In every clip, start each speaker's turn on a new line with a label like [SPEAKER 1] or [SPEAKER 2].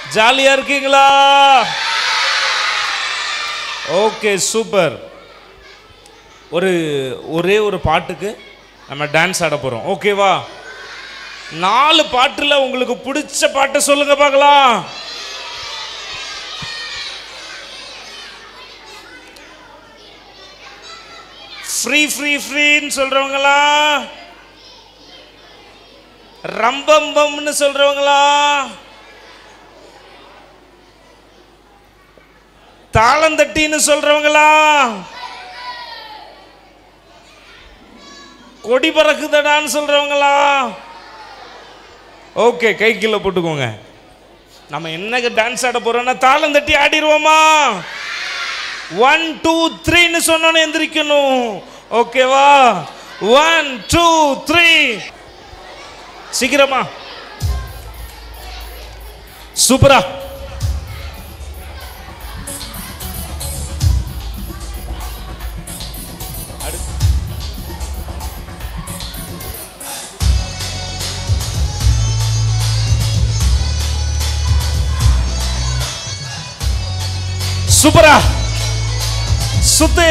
[SPEAKER 1] ஜாலியா இருக்கீங்களா okay super ஒரு ஒரே ஒரு பாட்டுக்கு நம்ம டான்ஸ் ஆட போறோம் ஓகேவா நாலு பாட்டுல உங்களுக்கு பிடிச்ச பாட்டை சொல்லுங்க பார்க்கலாம் ஃப்ரீ ஃப்ரீ ஃப்ரீன்னு சொல்றவங்களா ரம்பம்பம்னு சொல்றவங்களா தாளந்தட்டின்னு சொல்றவங்களா கொடி பறக்குதடான்னு சொல்றவங்களா ஓகே கை கீழே போட்டுக்கோங்க நம்ம என்னங்க டான்ஸ் ஆட போறோம்னா தாளம் தட்டி ஆடிடுவோமா ஒன் டூ த்ரீன்னு சொன்னோன்னு எந்திரிக்கணும் ஓகேவா ஒன் டூ த்ரீ சீக்கிரமா சூப்பரா சூப்பரா சுத்து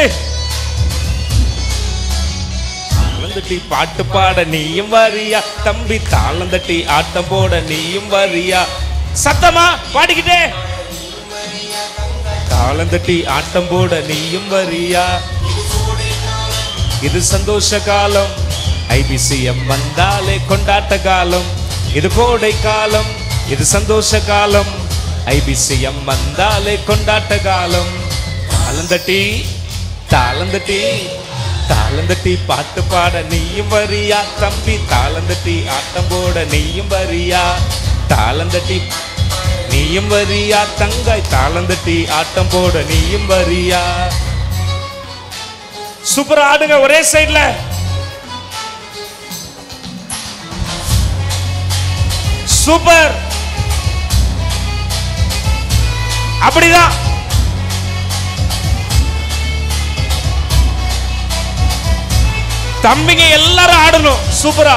[SPEAKER 1] தாளந்தட்டி பாட்டு பாட நீயும் வரியா தம்பி தாளந்தட்டி ஆட்டம் போட நீயும் வரியா சத்தமா பாடிக்கிட்டே தாளந்தட்டி ஆட்டம் போட நீயும் வரியா இது சந்தோஷ காலம் ஐபிசிஎம் வந்தாலே கொண்டாட்ட காலம் இது கோடை காலம் இது சந்தோஷ காலம் ஐபிசிஎம் வந்தாலே கொண்டாட்ட காலம் தாளந்தட்டி தாளந்தட்டி தாளந்தட்டி பாட்டு பாட நீயும் வரியா தம்பி தாளந்தட்டி ஆட்டம் போட நீயும் வரியா தாளந்தட்டி நீயும் வரியா தங்காய் தாளந்தட்டி ஆட்டம் போட நீயும் வரியா சூப்பர் ஆடுங்க ஒரே சைடுல சூப்பர் அப்படிதான் தம்பிங்க எல்லாரும் ஆடணும் சூப்பரா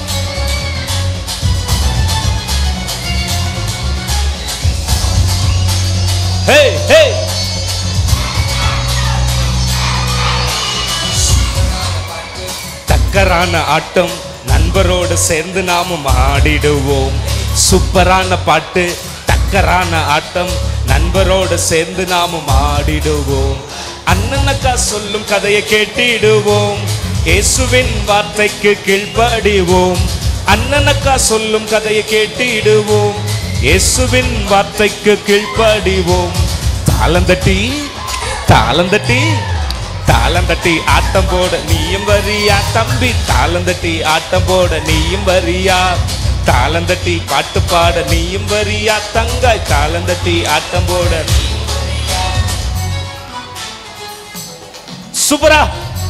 [SPEAKER 1] ஹே ஹே டக்கரான ஆட்டம் நண்பரோடு சேர்ந்து நாமும் ஆடிடுவோம் சூப்பரான பாட்டு டக்கரான ஆட்டம் நண்பரோடு சேர்ந்து நாமும் ஆடிடுவோம் அண்ணனக்கா சொல்லும் கதையை கேட்டிடுவோம் இயேசுவின் வார்த்தைக்கு கீழ்ப்படிவோம் அண்ணனக்கா சொல்லும் கதையை கேட்டிடுவோம் இயேசுவின் வார்த்தைக்கு கீழ்ப்படிவோம் தாளந்தட்டி தாளந்தட்டி தாளந்தட்டி ஆட்டம் போட நீயும் வரியா தம்பி தாளந்தட்டி ஆட்டம் போட நீயும் வரியா தாளந்தட்டி பாட்டு பாட நீயும் வரியா தங்காய் தாளந்தட்டி ஆட்டம் போட சூப்பரா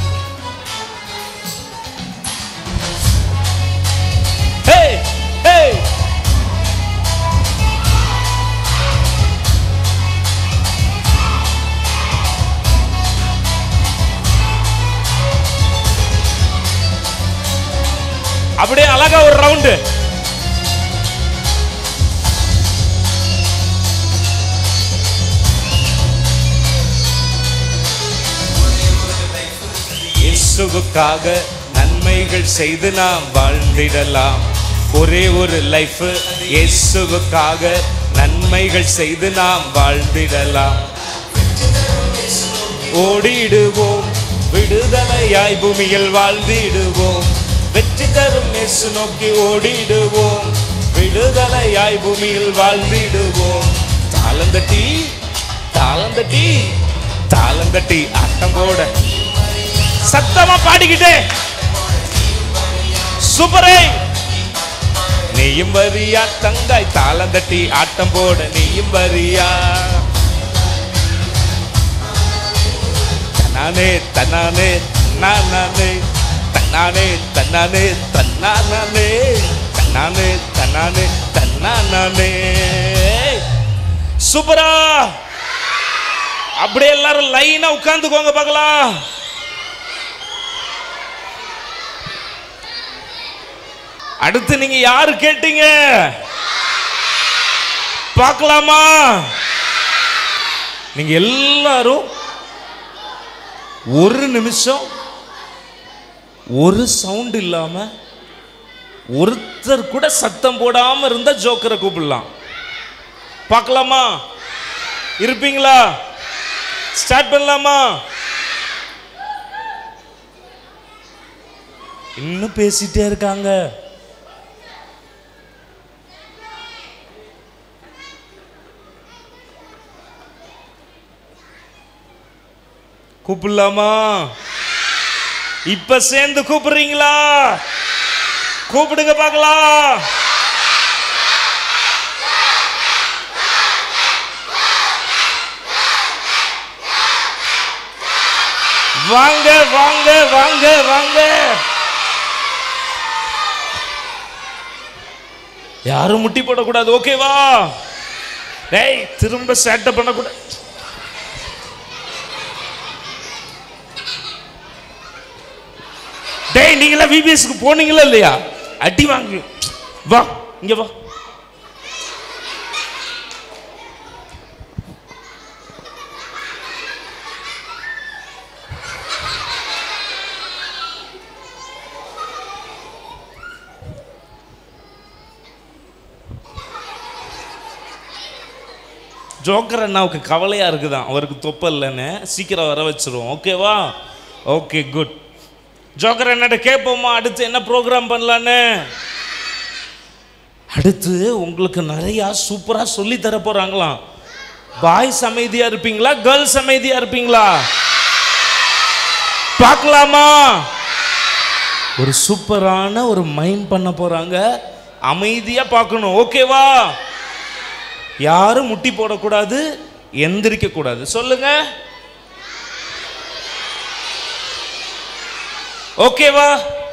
[SPEAKER 1] ஹே ஹே அப்படியே அழகா ஒரு ரவுண்டு இயேசுவுக்காக நன்மைகள் செய்து நாம் வாழ்ந்திடலாம் ஒரே ஒரு லைஃப் இயேசுவுக்காக நன்மைகள் செய்து நாம் வாழ்ந்திடலாம் ஓடிடுவோம் விடுதலையாய் பூமியில் வாழ்ந்திடுவோம் வெற்றி தரும் இயேசு நோக்கி ஓடிடுவோம் விடுதலையாய் பூமியில் வாழ்ந்திடுவோம் தாளந்தட்டி தாளந்தட்டி தாளந்தட்டி ஆட்டம் போட சத்தமா பாடிக்கிட்டே சூப்பரே நீயும் வரியா தங்காய் தாளந்தட்டி ஆட்டம் போட நீயும் வரியா தன்னானே தன்னானே தன்னானே தன்னானே தன்னானே தன்னானே தன்னானே தன்னானே தன்னானே சூப்பரா அப்படியே எல்லாரும் லைனா உட்கார்ந்துக்கோங்க பார்க்கலாம் அடுத்து நீங்க யாரு கேட்டீங்க பார்க்கலாமா நீங்க எல்லாரும் ஒரு நிமிஷம் ஒரு சவுண்ட் இல்லாம ஒருத்தர் கூட சத்தம் போடாம இருந்தா ஜோக்கரை கூப்பிடலாம் பார்க்கலாமா இருப்பீங்களா ஸ்டார்ட் பண்ணலாமா இன்னும் பேசிட்டே இருக்காங்க கூப்பிடலாமா இப்ப சேர்ந்து கூப்பிடுறீங்களா கூப்பிடுங்க பார்க்கலாம் வாங்க வாங்க வாங்க வாங்க யாரும் முட்டி போடக்கூடாது ஓகேவா டேய் திரும்ப சேட்டை பண்ணக்கூடாது டேய் நீங்களா விபிஎஸ்க்கு போனீங்களா இல்லையா அடி வாங்க வா இங்க வா ஜோக்கர் அண்ணாவுக்கு கவலையா இருக்குதான் அவருக்கு தொப்ப இல்லைன்னு சீக்கிரம் வர வச்சிருவோம் ஓகேவா ஓகே குட் ஜோக்கர் அண்ணாட்ட கேட்போமா அடுத்து என்ன ப்ரோக்ராம் பண்ணலான்னு அடுத்து உங்களுக்கு நிறையா சூப்பரா சொல்லி தர போறாங்களாம் பாய்ஸ் அமைதியா இருப்பீங்களா கேர்ள்ஸ் அமைதியா இருப்பீங்களா பார்க்கலாமா ஒரு சூப்பரான ஒரு மைண்ட் பண்ண போறாங்க அமைதியா பார்க்கணும் ஓகேவா யாரும் முட்டி போடக்கூடாது எந்திரிக்க கூடாது சொல்லுங்க ஓகேவா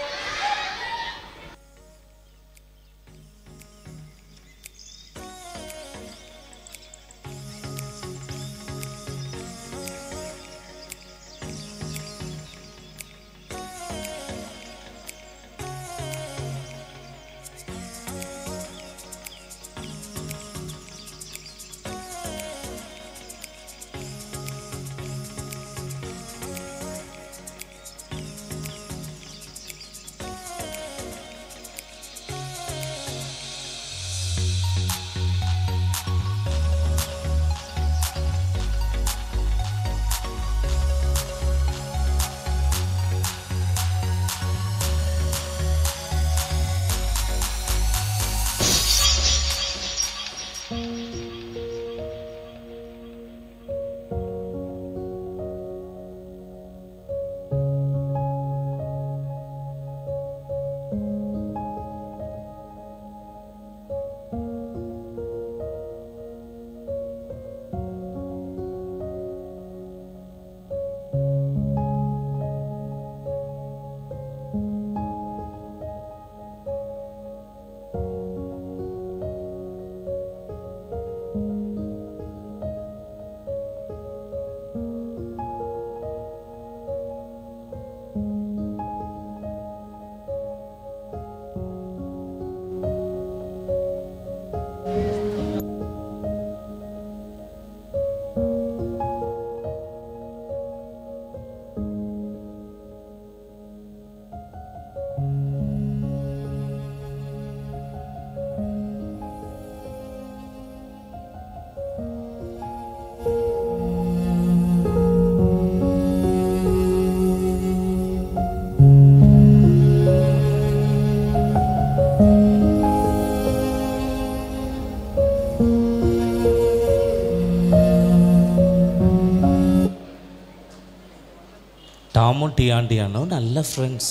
[SPEAKER 1] டாமும் டியாண்டியானும் நல்ல ஃப்ரெண்ட்ஸ்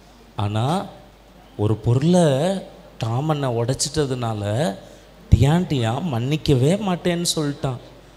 [SPEAKER 1] ஆனால் ஒரு பொருளை டாமண்ணை உடைச்சிட்டதுனால டியாண்டியா மன்னிக்கவே மாட்டேன்னு சொல்லிட்டான்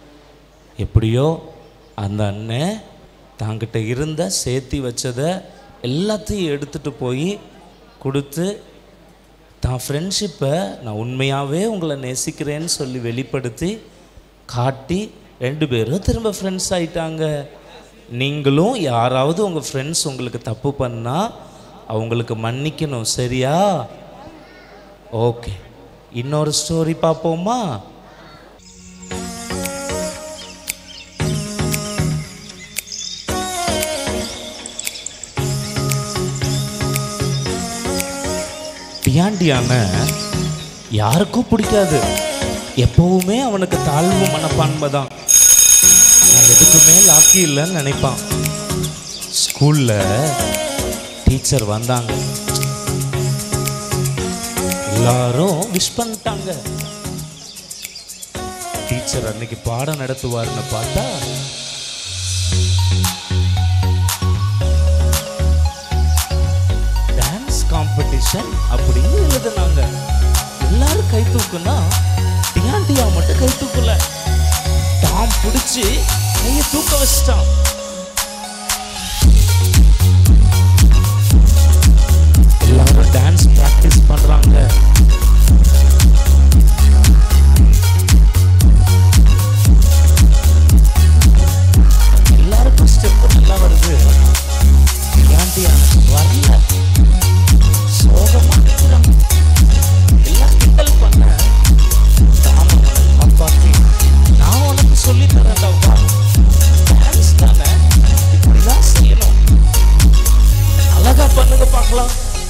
[SPEAKER 1] எப்படியோ அந்த அண்ணன் தாங்கிட்ட இருந்த சேர்த்தி வச்சதை எல்லாத்தையும் எடுத்துட்டு போய் கொடுத்து தான் ஃப்ரெண்ட்ஷிப்பை நான் உண்மையாகவே உங்களை நேசிக்கிறேன்னு சொல்லி வெளிப்படுத்தி காட்டி ரெண்டு பேரும் திரும்ப ஃப்ரெண்ட்ஸ் ஆயிட்டாங்க நீங்களும் யாராவது உங்கள் ஃப்ரெண்ட்ஸ் உங்களுக்கு தப்பு பண்ணால் அவங்களுக்கு மன்னிக்கணும் சரியா ஓகே இன்னொரு ஸ்டோரி பார்ப்போமா டியாண்டியான யாருக்கும் பிடிக்காது எப்பவுமே அவனுக்கு தாழ்வு மனப்பான்மை தான் நான் எதுக்குமே லாக்கி இல்லைன்னு நினைப்பான் ஸ்கூல்ல டீச்சர் வந்தாங்க எல்லாரும் விஷ் பண்ணிட்டாங்க டீச்சர் அன்னைக்கு பாடம் நடத்துவாருன்னு பார்த்தா டான்ஸ் காம்படிஷன் அப்படின்னு எழுதுனாங்க எல்லாரும் கை தூக்குனா டியாண்டியா மட்டும் கை தூக்கல டாம் பிடிச்சி கையை தூக்க வச்சிட்டான் எல்லாரும் டான்ஸ் பிராக்டிஸ் பண்றாங்க எல்லாருக்கும் ஸ்டெப் நல்லா வருது டியாண்டியா வரல சோகமா நிக்கிறான். எல்லாம் கிண்டல் பண்ண தாம அவனை காப்பாத்தி, நான் உனக்கு சொல்லித் தரேன்டா, வா. Dance தானே, இப்படிதான் செய்யணும். அழகா பண்ணுங்க பார்க்கலாம்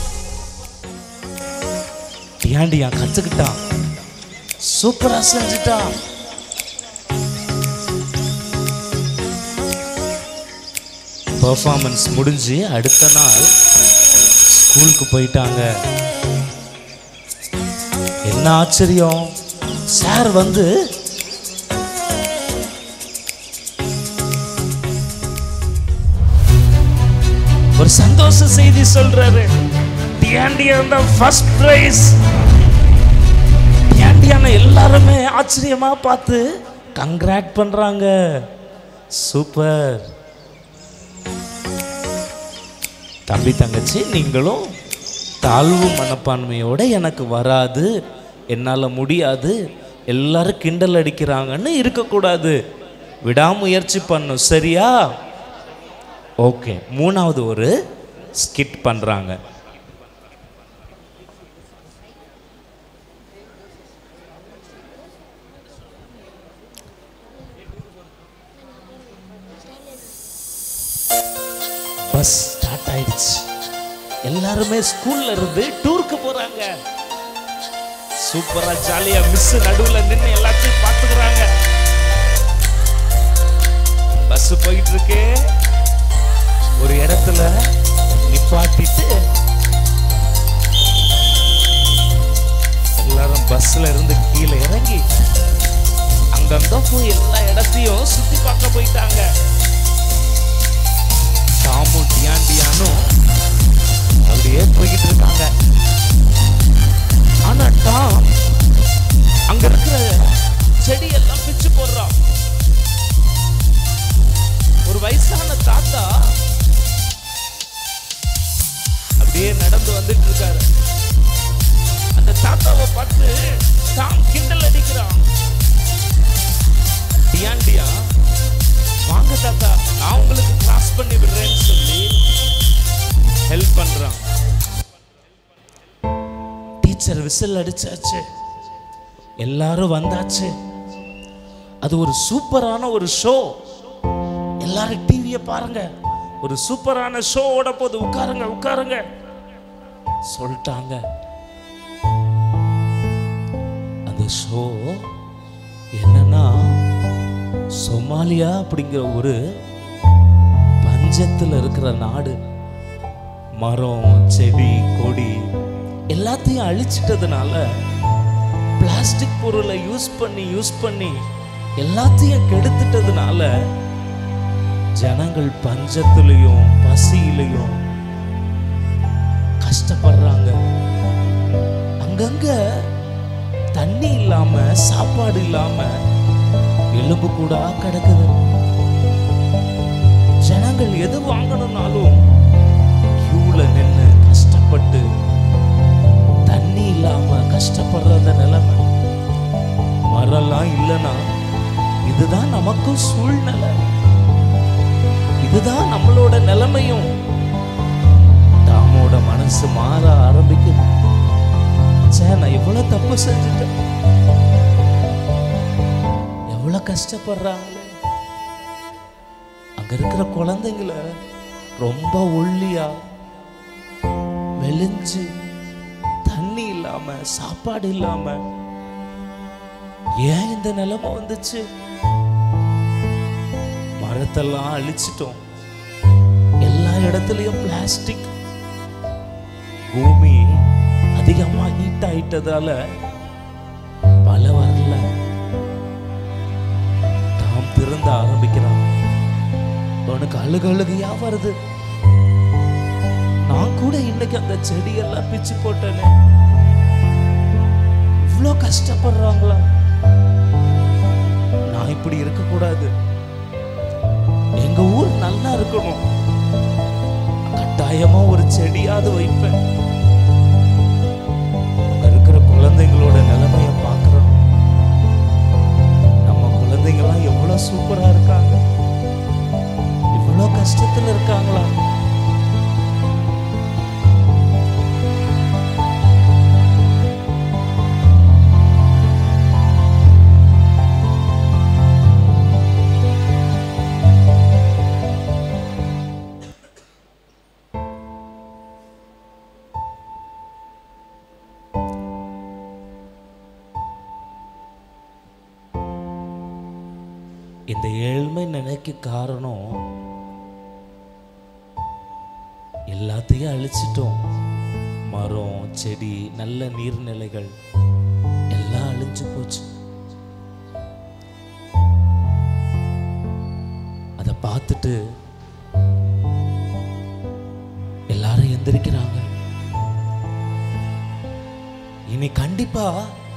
[SPEAKER 1] டியாண்டியா கத்துக்கிட்டான் சூப்பரா செஞ்சுட்டான் பெர்ஃபார்மன்ஸ் முடிஞ்சு அடுத்த நாள் ஸ்கூலுக்கு போயிட்டாங்க என்ன ஆச்சரியம் சார் வந்து ஒரு சந்தோஷ செய்தி சொல்றாரு டியாண்டியன் தான் ஃபர்ஸ்ட் பிரைஸ் டியாண்டியான எல்லாருமே ஆச்சரியமா பார்த்து கங்க்ராட் பண்றாங்க சூப்பர் தம்பி தங்கச்சி நீங்களும் தாழ்வு மனப்பான்மையோட எனக்கு வராது என்னால் முடியாது எல்லாரும் கிண்டல் அடிக்கிறாங்கன்னு இருக்கக்கூடாது விடாமுயற்சி பண்ணும் சரியா ஓகே மூணாவது ஒரு ஸ்கிட் பண்ணுறாங்க பஸ் ஸ்டார்ட் ஆயிடுச்சு எல்லாருமே ஸ்கூல்ல இருந்து டூருக்கு போறாங்க சூப்பரா ஜாலியா மிஸ் நடுவுல நின்னு எல்லாத்தையும் பாத்துக்கிறாங்க பஸ் போயிட்டு இருக்கு ஒரு இடத்துல நிப்பாட்டிட்டு எல்லாரும் பஸ்ல இருந்து கீழே இறங்கி அங்கங்க போய் எல்லா இடத்தையும் சுத்தி பார்க்க போயிட்டாங்க டாமும் டியாண்டியானும் அப்படியே போய்கிட்டு இருக்காங்க ஆனா டாம் அங்க இருக்கிற செடி எல்லாம் பிச்சு போடுறான் ஒரு வயசான தாத்தா அப்படியே நடந்து வந்துட்டு இருக்காரு அந்த தாத்தாவை பார்த்து டாம் கிண்டல் அடிக்கிறான் டியாண்டியா வாங்க தாத்தா நான் உங்களுக்கு கிராஸ் பண்ணி விடுறேன்னு சொல்லி ஹெல்ப் பண்றான் டீச்சர் விசில் அடிச்சாச்சு எல்லாரும் வந்தாச்சு அது ஒரு சூப்பரான ஒரு ஷோ எல்லாரும் டிவியை பாருங்க ஒரு சூப்பரான ஷோ ஓட போது உட்காருங்க உட்காருங்க சொல்லிட்டாங்க அந்த ஷோ என்னன்னா சொமாலியா அப்படிங்கிற ஒரு பஞ்சத்தில் இருக்கிற நாடு மரம் செடி கொடி எல்லாத்தையும் அழிச்சிட்டதுனால பிளாஸ்டிக் பொருளை யூஸ் பண்ணி யூஸ் பண்ணி எல்லாத்தையும் கெடுத்துட்டதுனால ஜனங்கள் பஞ்சத்திலையும் பசியிலையும் கஷ்டப்படுறாங்க அங்கங்க தண்ணி இல்லாம சாப்பாடு இல்லாம எலும்பு கூட கிடக்குது ஜனங்கள் எது வாங்கணும்னாலும் கியூல நின்று கஷ்டப்பட்டு தண்ணி இல்லாம கஷ்டப்படுற அந்த நிலைமை மரம்லாம் இல்லைன்னா இதுதான் நமக்கும் சூழ்நிலை இதுதான் நம்மளோட நிலைமையும் தாமோட மனசு மாற ஆரம்பிக்குது சே நான் எவ்வளவு தப்பு செஞ்சுட்டேன் எவ்வளவு கஷ்டப்படுறாங்களே அங்க இருக்கிற குழந்தைங்கள ரொம்ப ஒல்லியா மெலிஞ்சு தண்ணி இல்லாம சாப்பாடு இல்லாம ஏன் இந்த நிலைமை வந்துச்சு மரத்தெல்லாம் அழிச்சிட்டோம் எல்லா இடத்துலயும் பிளாஸ்டிக் பூமி அதிகமா ஹீட் ஆயிட்டதால மழை வரல தாம் திருந்த ஆரம்பிக்கிறான் உனக்கு அழுக அழுகையா வருது நான் கூட இன்னைக்கு அந்த செடியெல்லாம் பிச்சு போட்டேனே இவ்வளோ கஷ்டப்படுறாங்களா நான் இப்படி இருக்கக்கூடாது எங்க ஊர் நல்லா இருக்கணும் கட்டாயமா ஒரு செடியாவது வைப்பேன் அங்க இருக்கிற குழந்தைங்களோட நிலைமைய பார்க்கிறோம் நம்ம குழந்தைங்கலாம் எவ்வளவு சூப்பரா இருக்காங்க இவ்வளோ கஷ்டத்துல இருக்காங்களா இந்த ஏழ்மை நினைக்க காரணம் எல்லாத்தையும் அழிச்சிட்டோம் மரம் செடி நல்ல நீர்நிலைகள் எல்லாம் அழிஞ்சு போச்சு அதை பார்த்துட்டு எல்லாரும் எந்திரிக்கிறாங்க இனி கண்டிப்பா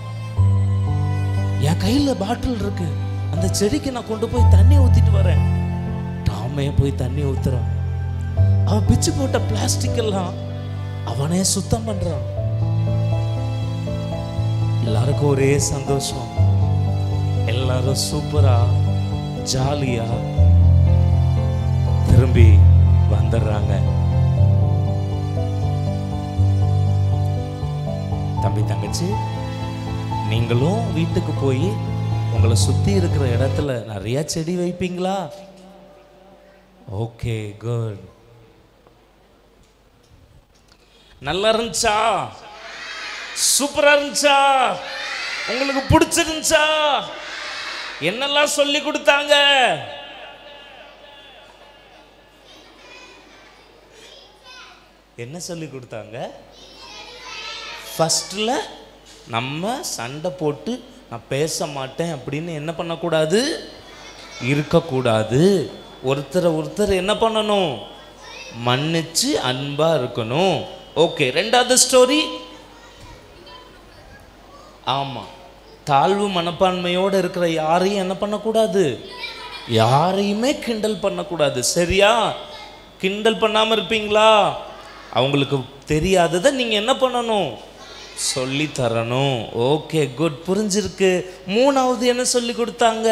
[SPEAKER 1] என் கையில பாட்டில் இருக்கு அந்த செடிக்கு நான் கொண்டு போய் தண்ணி ஊத்திட்டு வரேன் டாமே போய் தண்ணி ஊத்துறான் அவன் பிச்சு போட்ட பிளாஸ்டிக் எல்லாம் அவனே சுத்தம் பண்றான் எல்லாருக்கும் ஒரே சந்தோஷம் எல்லாரும் சூப்பரா ஜாலியா திரும்பி வந்துடுறாங்க தம்பி தங்கச்சி நீங்களும் வீட்டுக்கு போய் உங்களை சுத்தி இருக்கிற இடத்துல நிறைய செடி வைப்பீங்களா ஓகே குட் நல்லா இருந்துச்சா சூப்பரா இருந்துச்சா உங்களுக்கு பிடிச்சிருந்துச்சா என்னெல்லாம் சொல்லி கொடுத்தாங்க என்ன சொல்லி கொடுத்தாங்க ஃபஸ்ட்டில் நம்ம சண்டை போட்டு நான் பேச மாட்டேன் அப்படின்னு என்ன பண்ணக்கூடாது இருக்கக்கூடாது ஒருத்தரை ஒருத்தர் என்ன பண்ணணும் மன்னிச்சு அன்பா இருக்கணும் ஓகே ரெண்டாவது ஸ்டோரி ஆமாம் தாழ்வு மனப்பான்மையோடு இருக்கிற யாரையும் என்ன பண்ணக்கூடாது யாரையுமே கிண்டல் பண்ணக்கூடாது சரியா கிண்டல் பண்ணாமல் இருப்பீங்களா அவங்களுக்கு தெரியாததை நீங்கள் என்ன பண்ணணும் சொல்லி தரணும் ஓகே குட் புரிஞ்சிருக்கு மூணாவது என்ன சொல்லி கொடுத்தாங்க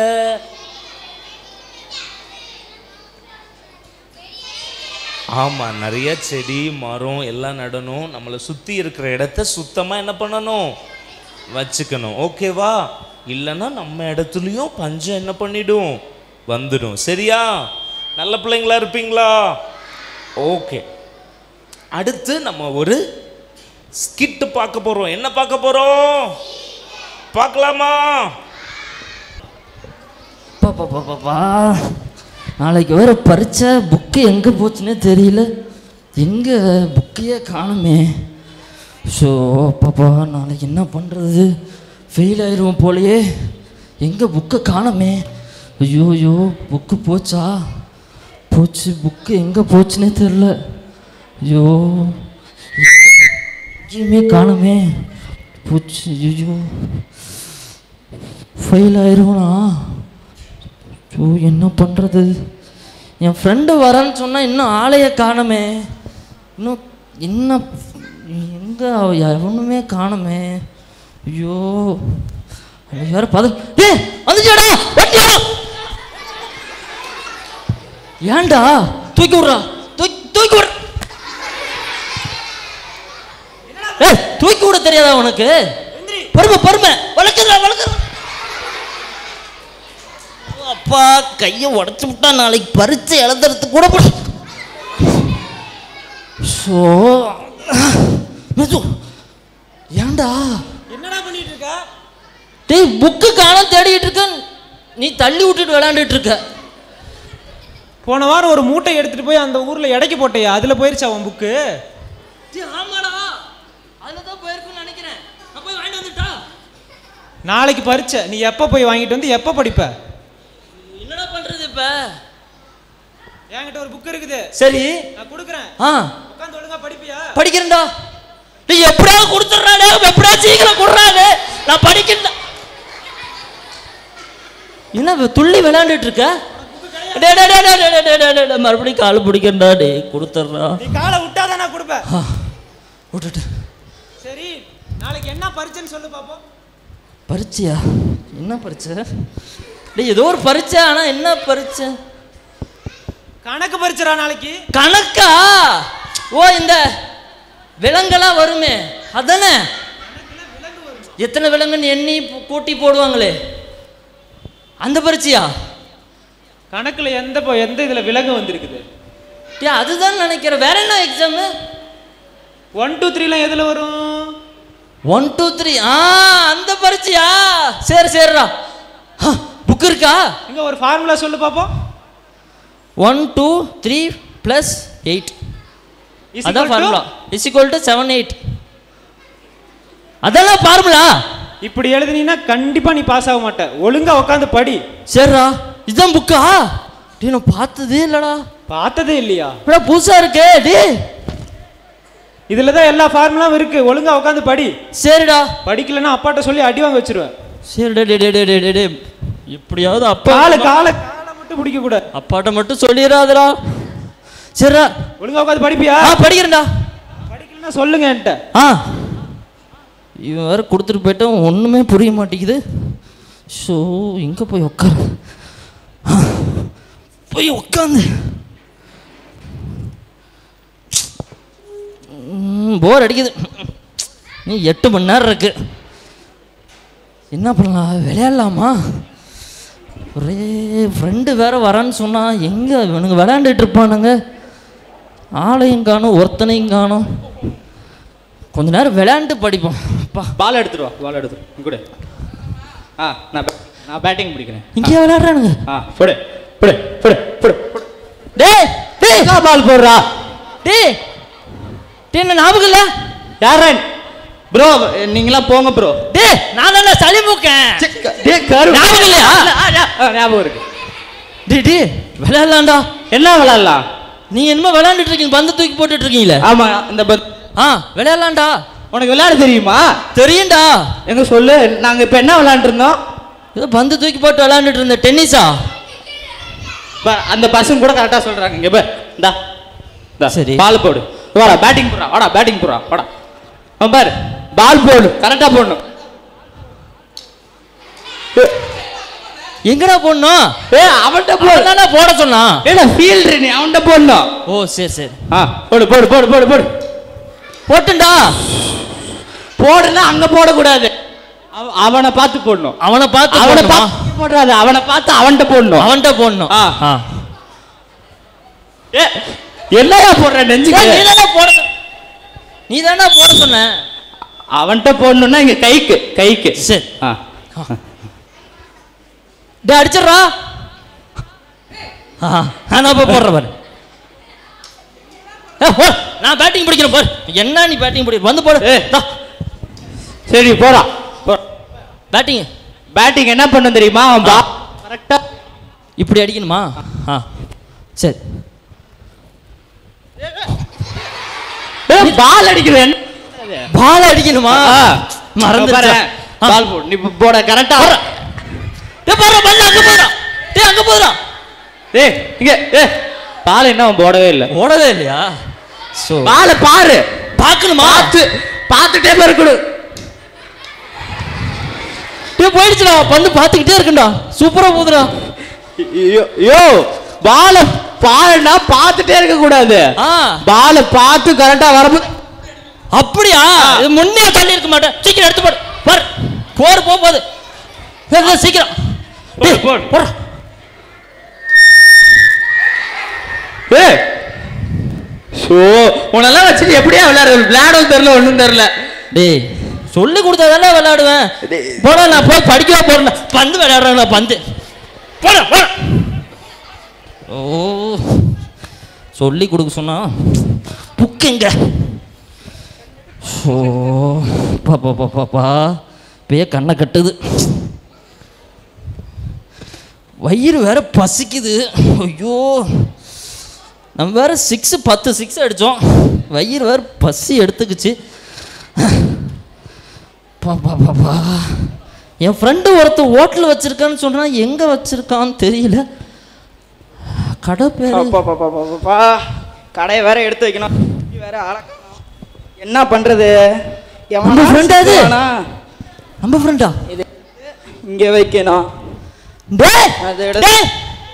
[SPEAKER 1] ஆமாம் நிறைய செடி மரம் எல்லாம் நடணும் நம்மளை சுற்றி இருக்கிற இடத்த சுத்தமாக என்ன பண்ணணும் வச்சுக்கணும் ஓகேவா இல்லைன்னா நம்ம இடத்துலையும் பஞ்சம் என்ன பண்ணிடும் வந்துடும் சரியா நல்ல பிள்ளைங்களா இருப்பீங்களா ஓகே அடுத்து நம்ம ஒரு ஸ்கிட் பார்க்க போகிறோம் என்ன பார்க்க போகிறோம் பார்க்கலாமா
[SPEAKER 2] பாப்பா நாளைக்கு வேற பரீட்சை புக்கு எங்கே போச்சுன்னே தெரியல எங்கே புக்கையே காணுமே ஸோ பாப்பா நாளைக்கு என்ன பண்ணுறது ஃபெயில் ஆயிடுவோம் போலயே எங்கே புக்கை காணுமே ஐயோ ஐயோ புக்கு போச்சா போச்சு புக்கு எங்கே போச்சுன்னே தெரில ஐயோ எங்கேயுமே காணுமே போச்சு ஐயோ ஃபெயில் ஆயிடுவோனா ஐயோ என்ன பண்ணுறது என் ஃப்ரெண்டு வரேன்னு சொன்னால் இன்னும் ஆளைய காணுமே இன்னும் என்ன எங்கே எவனுமே காணுமே ஐயோ அது வேற பத ஏ வந்துச்சாடா வண்டியா ஏன்டா தூக்கி விட்றா தூக்கி தூக்கி விட்ற ஏய் தூக்கி விட தெரியாதா உனக்கு பொறுமை பொறுமை வளர்க்குறா வளர்க்குறா அப்பா கையை உடச்சு விட்டா நாளைக்கு பரிச்சை எழுதுறதுக்கு கூட போட ஸோ மெது ஏன்டா
[SPEAKER 3] என்னடா பண்ணிட்டு இருக்க
[SPEAKER 2] டேய் புக்கு காணோம் தேடிட்டு இருக்க நீ தள்ளி விட்டுட்டு விளையாண்டுட்டு இருக்க
[SPEAKER 3] போன வாரம் ஒரு மூட்டை எடுத்துட்டு போய் அந்த ஊர்ல எடைக்கு போட்டையா அதுல போயிருச்சா உன் புக்கு
[SPEAKER 2] ஆமாடா அதில் தான் போயிருக்குன்னு நினைக்கிறேன் நான் போய் வாங்கிட்டு வந்துட்டா
[SPEAKER 3] நாளைக்கு பரீட்சை நீ எப்போ போய் வாங்கிட்டு வந்து எப்போ படிப்ப
[SPEAKER 2] என்னடா பண்றது இப்ப
[SPEAKER 3] என்கிட்ட ஒரு புக் இருக்குது
[SPEAKER 2] சரி
[SPEAKER 3] நான் கொடுக்குறேன்
[SPEAKER 2] ஆ
[SPEAKER 3] உட்காந்து ஒழுங்கா படிப்பியா
[SPEAKER 2] படிக்கிறேன்டா நீ எப்படியா கொடுத்துட்றாடே எப்படியா சீக்கிரம் கொடுறாரு நான் படிக்கிறேன் என்ன இவ துள்ளி விளையாண்டுட்டு இருக்க டே டே டே டே டே டே டே டே டே மறுபடியும் கால் பிடிக்கிறா டே கொடுத்துட்றா
[SPEAKER 3] நீ காலை விட்டாதான் நான் கொடுப்பேன்
[SPEAKER 2] விட்டுட்டு
[SPEAKER 3] சரி நாளைக்கு என்ன பரீட்சைன்னு சொல்லு பாப்போம்
[SPEAKER 2] பரீட்சையா என்ன பரீட்சை டேய் ஏதோ ஒரு பரீட்சை ஆனா என்ன பரீட்சை
[SPEAKER 3] கணக்கு பரீட்சைடா நாளைக்கு
[SPEAKER 2] கணக்கா ஓ இந்த விலங்கெல்லாம் வருமே அதானே எத்தனை விலங்குன்னு எண்ணி பு- கூட்டி போடுவாங்களே அந்த பரீட்சையா
[SPEAKER 3] கணக்குல எந்த ப- எந்த இதுல விலங்கு வந்திருக்குது
[SPEAKER 2] டே அதுதான் நினைக்கிறேன் வேற என்ன எக்ஸாமு
[SPEAKER 3] ஒன் டூ த்ரீலாம் எதுல வரும்
[SPEAKER 2] ஒன் டூ த்ரீ ஆ அந்த பரீட்சையா சரி சரிடா புக் இருக்கா
[SPEAKER 3] இங்க ஒரு ஃபார்முலா சொல்லு பாப்போம்
[SPEAKER 2] one two three plus eight
[SPEAKER 3] Is
[SPEAKER 2] அதான்
[SPEAKER 3] equal to-
[SPEAKER 2] formula is equal to seven eight அதெல்லாம் ஃபார்முலா
[SPEAKER 3] இப்படி எழுதுனீங்கன்னா கண்டிப்பா நீ பாஸ் ஆக மாட்ட ஒழுங்கா உட்காந்து படி
[SPEAKER 2] சரிடா இதுதான் புக்கா டேய் நான் பார்த்ததே இல்லடா
[SPEAKER 3] பார்த்ததே இல்லையா
[SPEAKER 2] இப்படா புதுசா இருக்கே டே
[SPEAKER 3] இதுல தான் எல்லா ஃபார்முலாவும் இருக்கு ஒழுங்கா உட்காந்து படி
[SPEAKER 2] சரிடா
[SPEAKER 3] படிக்கலைன்னா அப்பாட்ட சொல்லி அடி வாங்க வச்சிருவேன்
[SPEAKER 2] சரிடா டே டே டே டே டே டே எப்படியாவது அப்பா
[SPEAKER 3] காலை காலை காலை மட்டும் பிடிக்க கூடாது
[SPEAKER 2] அப்பாட்ட மட்டும் சொல்லிடாதடா சரிடா
[SPEAKER 3] ஒழுங்கா உட்காந்து படிப்பியா
[SPEAKER 2] ஆ படிக்கிறேன்டா
[SPEAKER 3] படிக்கலன்னா சொல்லுங்க என்கிட்ட
[SPEAKER 2] ஆ இவன் வேற கொடுத்துட்டு போயிட்டான் ஒன்றுமே புரிய மாட்டேங்குது ஷோ எங்கே போய் உட்காரு ஆ, போய் உட்காந்து போர் அடிக்குது நீ எட்டு மணி நேரம் இருக்கு என்ன பண்ணலாம் விளையாடலாமா ஒரே ஃப்ரெண்டு வேற வரான்னு சொன்னா எங்கே இவனுங்க விளையாண்டுட்டு இருப்பானுங்க ஆளையும் காணும் ஒருத்தனையும் காணும் கொஞ்ச நேரம் விளையாண்டு படிப்போம் அப்பா
[SPEAKER 4] பால் எடுத்துட்டு வா பால் எடுத்துட்டு இங்க கூட ஆ நான் bat- நான் பேட்டிங் பிடிக்கிறேன்
[SPEAKER 2] இங்கே விளையாடுறானுங்க
[SPEAKER 4] ஆ போடு போடு போடு போடு போடு
[SPEAKER 2] டேய் டேய்
[SPEAKER 4] பால் போடுறா
[SPEAKER 2] டேய் டேய் என்ன ஞாபகம் இல்ல
[SPEAKER 4] யாரா ப்ரோ நீங்களாம் போங்க ப்ரோ
[SPEAKER 2] டேய் நான் தானே சளி மூக்கேன்
[SPEAKER 4] டே கரு
[SPEAKER 2] ஞாபகம் இல்லையா?
[SPEAKER 4] ஆ, ஞாபகம் இருக்கு
[SPEAKER 2] டேய் டேய் விளையாடலாம்டா
[SPEAKER 4] என்ன விளாட்லாம்
[SPEAKER 2] நீ என்னமோ விளையாண்டுட்டு இருக்கீங்க பந்து தூக்கி போட்டுட்டு இருக்கீங்களே
[SPEAKER 4] ஆமா இந்த பத்
[SPEAKER 2] ஆ விளையாடலாம்டா
[SPEAKER 4] உனக்கு விளையாட தெரியுமா
[SPEAKER 2] தெரியும்டா
[SPEAKER 4] எங்க சொல்லு நாங்க இப்ப என்ன விளையாண்டு இருந்தோம்
[SPEAKER 2] ஏதோ பந்து தூக்கி போட்டு விளையாண்டுட்டு இருந்த டென்னிஸா
[SPEAKER 4] பா- அந்த பசங்க கூட கரெக்டா சொல்றாங்க இங்க பார் இந்தா இந்தா
[SPEAKER 2] சரி.
[SPEAKER 4] பால் போடு வாடா பேட்டிங் போடுறா வாடா பேட்டிங் போடுறா வாடா அவன் பாரு பால் போடு கரெக்டா போடணும்
[SPEAKER 2] எங்கடா போடணும்
[SPEAKER 4] ஏ அவன்கிட்ட போடு
[SPEAKER 2] அவன் போட சொன்னான்
[SPEAKER 4] ஏடா ஃபீல்டர் நீ அவன்கிட்ட போடணும்
[SPEAKER 2] ஓ சரி சரி
[SPEAKER 4] ஆ போடு போடு போடு போடு போடு
[SPEAKER 2] போட்டுண்டா
[SPEAKER 4] போடுனா அங்க போடக்கூடாது அவ- அவனை பார்த்து போடணும்
[SPEAKER 2] அவனை பார்த்து
[SPEAKER 4] அவனை
[SPEAKER 2] போடணுமா?
[SPEAKER 4] பார்த்து போடாது அவனை பார்த்து அவன்கிட்ட போடணும்
[SPEAKER 2] அவன்கிட்ட போடணும்
[SPEAKER 4] ஆ.
[SPEAKER 2] ஆ.
[SPEAKER 4] ஏ என்னையா போடுற நெஞ்சுக்கு
[SPEAKER 2] ஏய், நீதானே போட சொன்ன. நீதானே போட சொன்ன
[SPEAKER 4] அவன்கிட்ட போடணும்னா இங்க கைக்கு கைக்கு
[SPEAKER 2] சரி
[SPEAKER 4] ஆ
[SPEAKER 2] டே அடிச்சிடுறா ஆ நான் இப்போ போடுறேன் பாரு ஏய், போ. நான் பேட்டிங் பிடிக்கிறேன் பாரு என்ன நீ பேட்டிங் பிடிக்கிற வந்து போடு
[SPEAKER 4] ஏய். சரி போடா போ
[SPEAKER 2] பேட்டிங்
[SPEAKER 4] பேட்டிங் என்ன பண்ணும் தெரியுமா அவன் பா கரெக்டா
[SPEAKER 2] இப்படி அடிக்கணுமா ஆ சரி
[SPEAKER 4] பால் அடிக்கிறேன்
[SPEAKER 2] பால் அடிக்கணுமா மறந்துட்டேன். ஆ.
[SPEAKER 4] பால் போடு நீ போட கரெக்டா
[SPEAKER 2] டேய் போடுற பல்ல அங்க போடுறா டேய் அங்க போடுறா
[SPEAKER 4] ஏய் இங்க ஏ பால் என்ன அவன் போடவே இல்லை
[SPEAKER 2] ஓடவே இல்லையா சோ
[SPEAKER 4] பாலை பாரு
[SPEAKER 2] பார்க்கணுமா
[SPEAKER 4] பார்த்து பார்த்துட்டே இருக்கணும்
[SPEAKER 2] டேய் போயிடுச்சுடா பந்து பார்த்துக்கிட்டே இருக்குண்டா சூப்பரா போகுதுடா
[SPEAKER 4] யோ பாலை பாருனா பார்த்துட்டே இருக்க கூடாது
[SPEAKER 2] ஆ
[SPEAKER 4] பாலை பார்த்து கரெக்டா வரும்போது
[SPEAKER 2] அப்படியா இது முன்னே தள்ளி இருக்க மாட்டேன் சீக்கிரம் எடுத்து போடு பாரு போர் போக போகுது சரி, சரி, சீக்கிரம் டேய்,
[SPEAKER 4] போடு.
[SPEAKER 2] போடுறா.
[SPEAKER 4] ஏய் ஷோ உன்னெல்லாம் வச்சுட்டு எப்படியா விளையாடுறது விளையாடவும் தெரியல ஒன்றும் தெரியல
[SPEAKER 2] டேய் சொல்லி கொடுத்தாதானே விளையாடுவேன் போடா நான் போய் படிக்கவே போறேன் பந்து விளையாடுறேன் நான் பந்து போடா போடா ஓ சொல்லி கொடுக்க சொன்னா புக் எங்க ஓ பாப்பா பாப்பாப்பா இப்பயே கண்ணை கட்டுது வயிறு வேற பசிக்குது ஐயோ நம்ம வேற சிக்ஸ் பத்து சிக்ஸ் அடித்தோம் வயிறு வேற பசி எடுத்துக்குச்சு பாப்பா பாப்பா என் ஃப்ரெண்டு ஒருத்தன் ஹோட்டல் வச்சிருக்கான்னு சொன்னா எங்க வச்சிருக்கான்னு தெரியல கடை பேர்
[SPEAKER 5] அப்பா பாப்பா பாப்பா கடையை வேற எடுத்து வைக்கணும் நீ வேற அளக்கணும் என்ன பண்றது எவனா
[SPEAKER 2] நம்ம friend அது?
[SPEAKER 5] சிக்குவானா?
[SPEAKER 2] நம்ம ஃப்ரெண்டா
[SPEAKER 5] இது இங்க வைக்கணும்
[SPEAKER 2] டேய்
[SPEAKER 5] அதை எடுத்து-
[SPEAKER 2] டேய்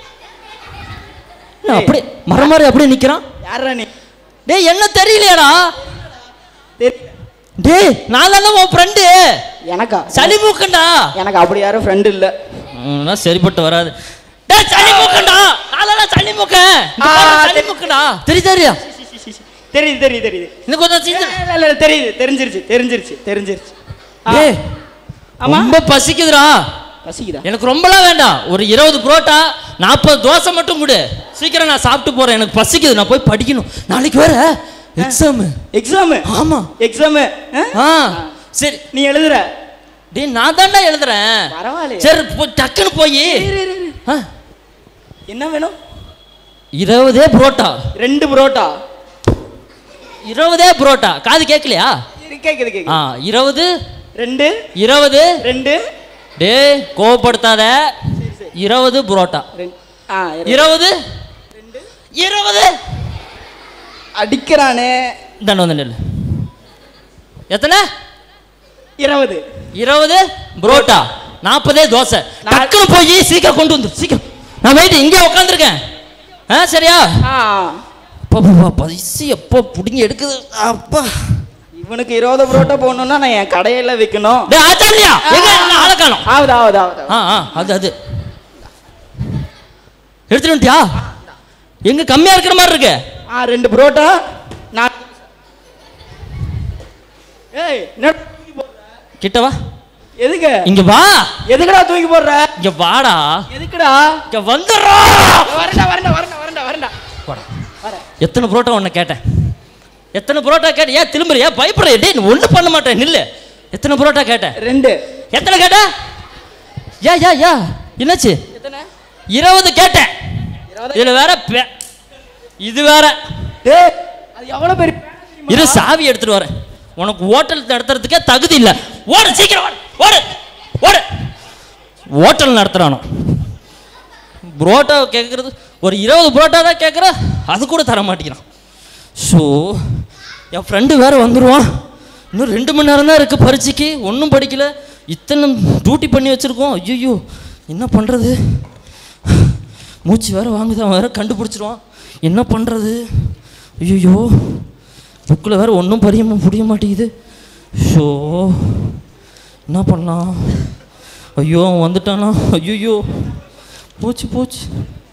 [SPEAKER 2] என்ன அப்படியே மரம் மாதிரி அப்படியே நிக்கிறான்
[SPEAKER 5] யாரா நீ
[SPEAKER 2] டேய் என்ன தெரியலையாடா
[SPEAKER 5] தெரியல.
[SPEAKER 2] டேய் நான் தானே உன் ஃப்ரெண்டு
[SPEAKER 5] எனக்கா
[SPEAKER 2] சளி மூக்கண்டா
[SPEAKER 5] எனக்கு அப்படி யாரும் ஃப்ரெண்டு இல்ல
[SPEAKER 2] ம்னா சரிப்பட்டு வராது டேய் சளி மூக்கண்டா நாளா சளி மூக்க
[SPEAKER 5] ஆ,
[SPEAKER 2] சளி மூக்கண்டா தெரி தெரியா
[SPEAKER 5] தெரியுது தெரியுது தெரியுது
[SPEAKER 2] இன்னும் கொஞ்சம் சீக்கிரம்
[SPEAKER 5] இல்ல, இல்ல, இல்ல, தெரியுது தெரிஞ்சிருச்சு தெரிஞ்சிருச்சு தெரிஞ்சிருச்சு ஆ,
[SPEAKER 2] டேய்
[SPEAKER 5] ஆமா.
[SPEAKER 2] ரொம்ப பசிக்குதுடா
[SPEAKER 5] பசிக்குதா
[SPEAKER 2] எனக்கு ரொம்பலாம் வேண்டாம் ஒரு இருபது புரோட்டா நாற்பது தோசை மட்டும் கொடு சீக்கிரம் நான் சாப்பிட்டு போறேன் எனக்கு பசிக்குது நான் போய் படிக்கணும் நாளைக்கு வேற எக்ஸாம்
[SPEAKER 5] எக்ஸாமு
[SPEAKER 2] ஆமா
[SPEAKER 5] எக்ஸாமு
[SPEAKER 2] ஆ சரி
[SPEAKER 5] நீ எழுதுற
[SPEAKER 2] டேய் நான் தான்டா எழுதுறேன்
[SPEAKER 5] பரவாயில்லையே.
[SPEAKER 2] சரி போய் டக்குன்னு போய்
[SPEAKER 5] இரு, இரு, இரு.
[SPEAKER 2] ஆ,
[SPEAKER 5] என்ன வேணும்
[SPEAKER 2] இருபதே புரோட்டா
[SPEAKER 5] ரெண்டு புரோட்டா
[SPEAKER 2] இருபதே புரோட்டா காது கேட்கலையா
[SPEAKER 5] இரு, கேக்குது
[SPEAKER 2] ஆ
[SPEAKER 5] கேக்குது
[SPEAKER 2] இருபது
[SPEAKER 5] ரெண்டு
[SPEAKER 2] இருபது
[SPEAKER 5] ரெண்டு
[SPEAKER 2] டேய் கோவப்படுத்தாத இருபது புரோட்டா
[SPEAKER 5] ரெண்டு ஆ இரு.
[SPEAKER 2] இருபது இருபது
[SPEAKER 5] அடிக்கிறானே
[SPEAKER 2] தண்டு வந்து நெல் எத்தனை
[SPEAKER 5] இருபது
[SPEAKER 2] இருபது புரோட்டா நாற்பதே தோசை டக்குன்னு போய் சீக்கிரம் கொண்டு வந்து சீக்கிரம் நான் வெயிட் இங்கே உட்காந்துருக்கேன் ஆ சரியா
[SPEAKER 5] ஆ
[SPEAKER 2] அப்பா பசி எப்போ பிடிங்கி எடுக்குது அப்பா
[SPEAKER 5] இவனுக்கு இருபது புரோட்டா போடணும்னா நான் என் கடையில விற்கணும்
[SPEAKER 2] டேய் ஆச்சாரியா எங்க எங்க ஆளை காணோம்
[SPEAKER 5] ஆகுது ஆகுது ஆகுது
[SPEAKER 2] ஆ ஆ அது அது எடுத்துட்டு வந்துட்டியா எங்க கம்மியா இருக்கிற மாதிரி இருக்கு
[SPEAKER 5] ஆ ரெண்டு புரோட்டா நான் ஏய் என்ன தூக்கி போடுற?
[SPEAKER 2] கிட்ட வா
[SPEAKER 5] எதுக்கு
[SPEAKER 2] இங்க வா
[SPEAKER 5] எதுக்குடா தூக்கி போடுற
[SPEAKER 2] இங்க வாடா
[SPEAKER 5] எதுக்குடா
[SPEAKER 2] இங்க வந்துடுறா
[SPEAKER 5] வரண்டா வரண்டா வரண்டா வரண்டா வரண்டா
[SPEAKER 2] போடா
[SPEAKER 5] வரேன்
[SPEAKER 2] எத்தனை புரோட்டா உன்னை கேட்டேன் எத்தனை புரோட்டா கேட்ட ஏன் திரும்புற ஏன் பயப்படுற டேய் நீ ஒன்றும் பண்ண மாட்டேன் நில்லு எத்தனை புரோட்டா கேட்டேன்
[SPEAKER 5] ரெண்டு
[SPEAKER 2] எத்தனை கேட்ட யா யா யா என்னாச்சு
[SPEAKER 5] எத்தனை
[SPEAKER 2] இருபது கேட்டேன்
[SPEAKER 5] இருபது?
[SPEAKER 2] இதுல வேற பே- இது வேற
[SPEAKER 5] டேய் அது எவ்வளவு பெரிய
[SPEAKER 2] இரு சாவி எடுத்துட்டு வரேன் உனக்கு ஹோட்டல் நடத்துறதுக்கே தகுதி இல்லை ஓடு சீக்கிரம் ஓடு ஓடு ஓடு ஹோட்டல் நடத்துறானோ புரோட்டா கேட்குறது ஒரு இருபது புரோட்டா தான் கேட்குற அது கூட தர மாட்டேங்கிறான் ஸோ என் ஃப்ரெண்டு வேற வந்துடுவான் இன்னும் ரெண்டு மணி நேரம் தான் இருக்குது பரீட்சைக்கு ஒன்றும் படிக்கல இத்தனை டியூட்டி பண்ணி வச்சுருக்கோம் ஐயோ என்ன பண்ணுறது மூச்சு வேற வாங்குதான் வேற கண்டுபிடிச்சிருவான் என்ன பண்ணுறது ஐயோ புக்கில் வேற ஒன்றும் பரிய புரிய மாட்டேங்குது ஷோ என்ன பண்ணலாம் ஐயோ அவன் வந்துட்டானா ஐயோ போச்சு போச்சு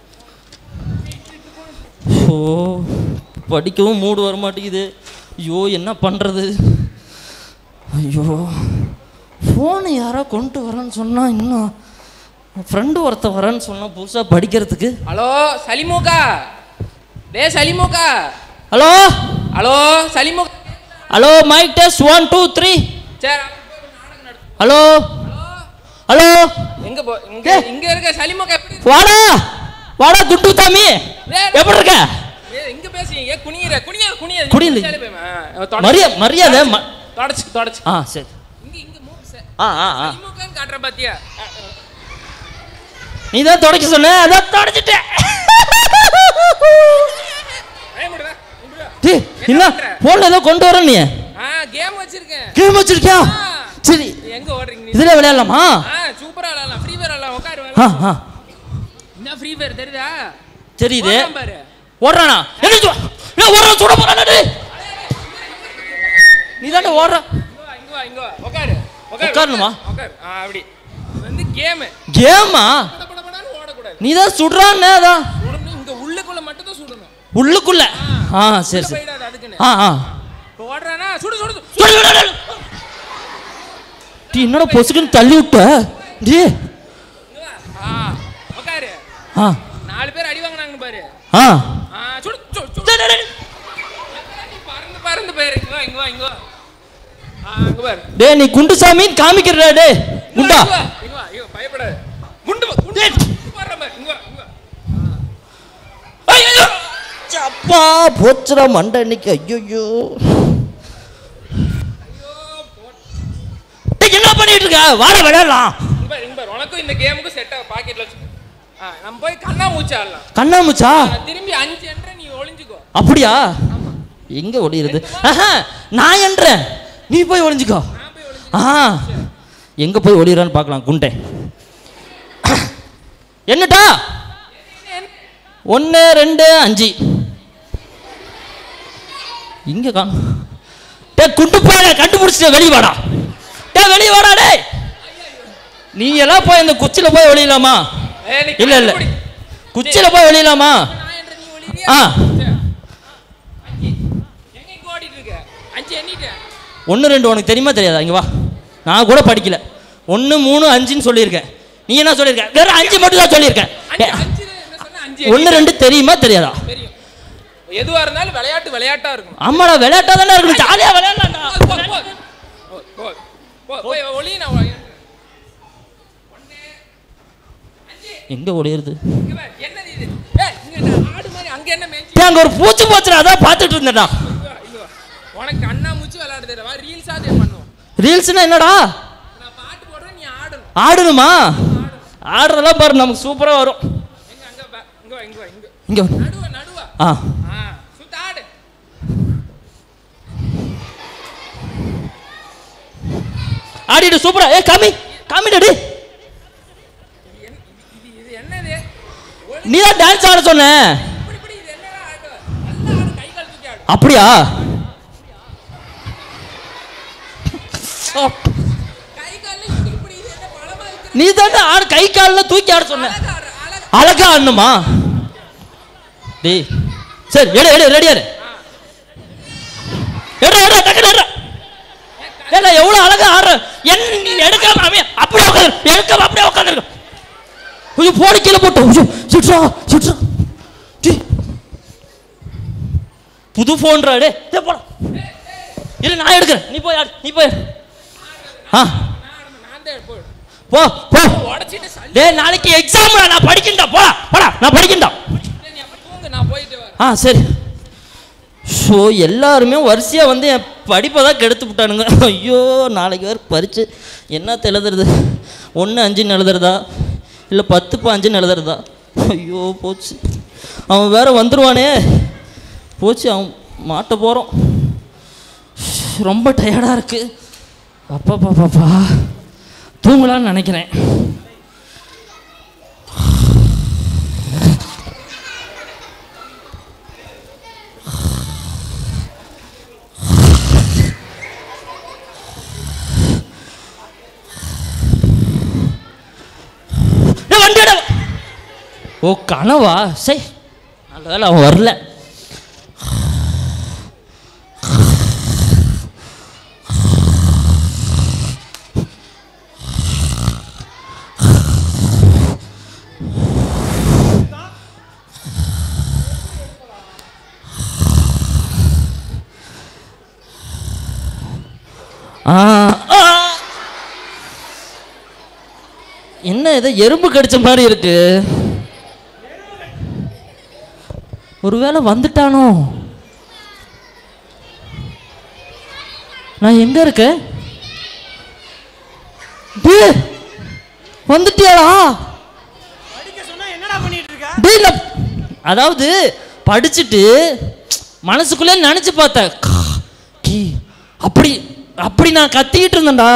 [SPEAKER 2] ஷோ படிக்கவும் மூடு வர மாட்டேங்குது ஐயோ என்ன பண்ணுறது ஐயோ ஃபோனை யாரோ கொண்டு வரேன்னு சொன்னால் இன்னும் ஃப்ரெண்டு ஒருத்தன் வரேன்னு சொன்னால் புதுசாக படிக்கிறதுக்கு
[SPEAKER 6] ஹலோ சலிமுகா டே சலிமுகா
[SPEAKER 2] ஹலோ
[SPEAKER 6] ஹலோ சலிமுகா
[SPEAKER 2] hello mic test one two three
[SPEAKER 6] சரி
[SPEAKER 2] ஹலோ ஹலோ
[SPEAKER 6] எங்க போ இங்க இங்க இருக்க சலிமுகா எப்படி
[SPEAKER 2] வாடா வாடா குண்டு தாமி எப்படி இருக்க
[SPEAKER 6] ஏய், இங்க பேசுறீங்க ஏன் குனியிற குனிய குனிய
[SPEAKER 2] குனியல. மரியா மரியாதை ம-
[SPEAKER 6] தொடச்சு தொடச்சு
[SPEAKER 2] ஆ சரி
[SPEAKER 6] இங்க இங்க மூவ்
[SPEAKER 2] ஆ ஆ ஆ
[SPEAKER 6] சலிமுகான்னு காட்டுற பாத்தியா
[SPEAKER 2] நீ தான் தொடக்க சொன்ன அதான் தொடச்சிட்டேன்
[SPEAKER 6] பயமுடுவா முடுவா
[SPEAKER 2] டேய் என்ன போன்ல ஏதோ கொண்டு வர நீ
[SPEAKER 6] ஆ கேம் வச்சிருக்கேன்
[SPEAKER 2] கேம் வச்சிருக்கியா சரி
[SPEAKER 6] எங்க ஓடுறீங்க நீ
[SPEAKER 2] இதுல விளையாடலாமா
[SPEAKER 6] ஆ சூப்பரா விளையாடலாம் ஃப்ரீ ஃபயர் விளையாடலாம் உட்காரு
[SPEAKER 2] ஆ
[SPEAKER 6] விளையாடலாம்.
[SPEAKER 2] ஆ
[SPEAKER 6] என்ன ஃப்ரீ ஃபயர் தெரியுதா
[SPEAKER 2] தெரியுது
[SPEAKER 6] ஓடுறான் பாரு
[SPEAKER 2] ஓடுறானா என்ன சு- ஏய், ஓடுறான் சுட போறானா டேய் நீ தானே ஓடுற
[SPEAKER 6] இங்க வா இங்க வா இங்க வா உட்காரு உட்காரு
[SPEAKER 2] உட்காரணுமா?
[SPEAKER 6] உட்காரு ஆ அப்படி இது வந்து கேம்
[SPEAKER 2] கேமா
[SPEAKER 6] படபடபடன்னு ஓடக்கூடாது
[SPEAKER 2] நீ தான் சுடுறான்னு அதான்
[SPEAKER 6] சுடணும் இங்க உள்ளுக்குள்ள மட்டும் தான் சுடணும்
[SPEAKER 2] உள்ளுக்குள்ள ஆ சரி சரி
[SPEAKER 6] போயிடாது அதுக்குன்னு
[SPEAKER 2] ஆ ஆ
[SPEAKER 6] இப்போ ஓடுறானா சுடு சுடு சுடு.
[SPEAKER 2] சுடு, சுடு, சுடு. டீ என்னடா பொசுக்குன்னு தள்ளி விட்ட டே
[SPEAKER 6] ஆ உட்காரு
[SPEAKER 2] ஆ
[SPEAKER 6] நாலு பேர் அடி வாங்கினாங்கன்னு பாரு
[SPEAKER 2] ஆ
[SPEAKER 6] ஆ சுடு சுடு சுடு நீ பறந்து பறந்து போயிரு இங்க வா இங்க வா இங்க வா ஆ அங்க பாரு
[SPEAKER 2] டே நீ குண்டுசாமி காமிக்கிறடா டே
[SPEAKER 6] இங்க
[SPEAKER 2] குண்டா
[SPEAKER 6] வா, இங்க வா இங்க வா பயப்படாத குண்டு வா, குண்டு வா, குண்டு வர்ற பாரு இங்க வா இங்க வா
[SPEAKER 2] ஐயோ அப்பா போச்சுடா மண்டை இன்னைக்கு ஐயோ என்ன பண்ணிட்டு இருக்க வாட விளையாடலாம்
[SPEAKER 6] இங்க பாரு இங்க பாரு உனக்கும் இந்த கேமுக்கும் செட் ஆகும் பாக்கெட்ல வச்சு ஆ நம்ம போய் கண்ணா மூச்சு ஆடலாம்
[SPEAKER 2] கண்ணாமூச்சா
[SPEAKER 6] நான் திரும்பி அஞ்சு என்ற நீ ஒளிஞ்சுக்கோ
[SPEAKER 2] அப்படியா எங்க ஒளியுறது ஆஹா, நான் என்றேன் நீ போய் ஒளிஞ்சுக்கோ
[SPEAKER 6] நான் போய் ஒளிஞ்சு
[SPEAKER 2] ஆ எங்க போய் ஒளியறான்னு பார்க்கலாம் குண்டை என்னட்டா ஒன்று ரெண்டு அஞ்சு இங்க கா டே குண்டு பாட கண்டுபிடிச்சிட்ட வெளியே வாடா டே வெளியே வாடா டே நீ எல்லாம் போய் இந்த குச்சில போய் ஒளியலாமா
[SPEAKER 6] ஏய், நீ
[SPEAKER 2] இல்ல இல்ல
[SPEAKER 6] கண்டுபிடி.
[SPEAKER 2] குச்சில போய் ஒளியலாமா
[SPEAKER 6] நான் என்ற நீ ஒளிறியா
[SPEAKER 2] ஆ
[SPEAKER 6] சரி. அஞ்சு எங்க இங்க ஓடிட்டு இருக்க அஞ்சு எண்ணிட்டேன்
[SPEAKER 2] ஒன்று ரெண்டு உனக்கு தெரியுமா தெரியாதா இங்க வா நான் கூட படிக்கல ஒன்று மூணு அஞ்சுன்னு சொல்லியிருக்கேன் நீ என்ன சொல்லியிருக்க வெறும் அஞ்சு மட்டும் தான் சொல்லியிருக்கேன்
[SPEAKER 6] அஞ்சு அஞ்சு என்ன சொன்ன அஞ்சு
[SPEAKER 2] ஒன்று ரெண்டு தெரியுமா தெரியாதா
[SPEAKER 6] தெரியும் எதுவா இருந்தாலும் விளையாட்டு விளையாட்டா இருக்கணும்
[SPEAKER 2] ஆமாடா விளையாட்டா தானே இருக்கணும் ஜாலியாக விளையாடலாம்டா
[SPEAKER 6] போ, போ, போ. போ, போ. போ, போய் ஒளி நான் ஒளி-
[SPEAKER 2] எங்க ஒளியுறது
[SPEAKER 6] இங்க பாரு, என்னது இது ஏய், இங்க என்ன ஆடு மாதிரி அங்க என்ன மேய்ச்சி
[SPEAKER 2] அங்க ஒரு பூச்சி போச்சுடா அதான் பார்த்துட்டு இருந்தேன்டா
[SPEAKER 6] இங்க வா, இங்க வா. உனக்கு அண்ணா மூச்சு விளையாட தெரியல ரீல்ஸா அதே பண்ணுவோம்
[SPEAKER 2] ரீல்ஸ்னா என்னடா
[SPEAKER 6] நான் பாட்டு போடுறேன் நீ ஆடணும்
[SPEAKER 2] ஆடணுமா ஆடுறதெல்லாம் பாரு நமக்கு சூப்பராக வரும்
[SPEAKER 6] எங்க அங்க வா, இங்க வா இங்க வா இங்க
[SPEAKER 2] இங்க வா.
[SPEAKER 6] நடுவா நடுவா
[SPEAKER 2] ஆ
[SPEAKER 6] ஆ சுத்த ஆடு
[SPEAKER 2] ஆடிடு சூப்பரா ஏ காமி காமிடா டே
[SPEAKER 6] இது என்ன- இது இது என்னது ஒளி
[SPEAKER 2] நீ தான் டான்ஸ் ஆட சொன்ன
[SPEAKER 6] இப்படி இப்படி இது என்னடா ஆடு நல்லா ஆடு கை கால் தூக்கி ஆடு
[SPEAKER 2] அப்படியா
[SPEAKER 6] கை கால்ல இப்படி இப்படி இது என்ன பழமா இருக்கு
[SPEAKER 2] நீ தானே ஆடு கை காலில் தூக்கி ஆட சொன்ன
[SPEAKER 6] அழகா ஆடு அழகா
[SPEAKER 2] அழகா ஆடணுமா டேய் சரி எடு எடு ரெடியா இரு எடு எடு டக்குனு எடு ஏடா எவ்வளவு அழகா ஆடுற என்ன நீ எடுக்காம அவன் அப்படியே உட்காரு எடுக்காம அப்படியே உட்காந்துருக்க ஐயோ போடி கீழே போட்டு ஐயோ சுட்றா சுட்றா டேய் புது ஃபோன்றா டே டேய் போடா இல்ல நான் எடுக்கிறேன் நீ போய் ஆடு நீ போய் ஆடு. ஆ
[SPEAKER 6] நான் தான் போ
[SPEAKER 2] போ போ
[SPEAKER 6] உடச்சிட்டு சல்லி
[SPEAKER 2] டேய் நாளைக்கு எக்ஸாம்டா நான் படிக்கண்டா போடா போடா நான் படிக்கண்டா
[SPEAKER 6] நீ அப்ப தூங்கு நான் போயிட்டு வரேன்
[SPEAKER 2] ஆ சரி ஸோ எல்லாருமே வரிசையாக வந்து என் படிப்பை தான் கெடுத்து விட்டானுங்க ஐயோ நாளைக்கு வேறு பரிச்சு என்னத்த எழுதுறது ஒன்று அஞ்சுன்னு எழுதுறதா இல்லை பத்து பாஞ்சுன்னு எழுதுறதா ஐயோ போச்சு அவன் வேற வந்துடுவானே போச்சு அவன் மாட்ட போகிறோம் ரொம்ப டயர்டாக இருக்கு அப்பா பாப்பாப்பா தூங்கலான்னு நினைக்கிறேன் டேய், வண்டி எடு. ஓ கனவா சரி நல்ல வேளை அவன் வரல ஆ ஆ. என்ன இது எறும்பு கடிச்ச மாதிரி இருக்கு ஒருவேளை வந்துட்டானோ நான் எங்க இருக்கேன் டேய், வந்துட்டியாடா
[SPEAKER 3] படிக்க சொன்னா என்னடா பண்ணிட்டு இருக்க
[SPEAKER 2] டேய், நான் அதாவது படிச்சுட்டு மனசுக்குள்ளே நினைச்சு பார்த்தேன் கா, கீ, அப்படி அப்படி நான் கத்திக்கிட்டு இருந்தேன்டா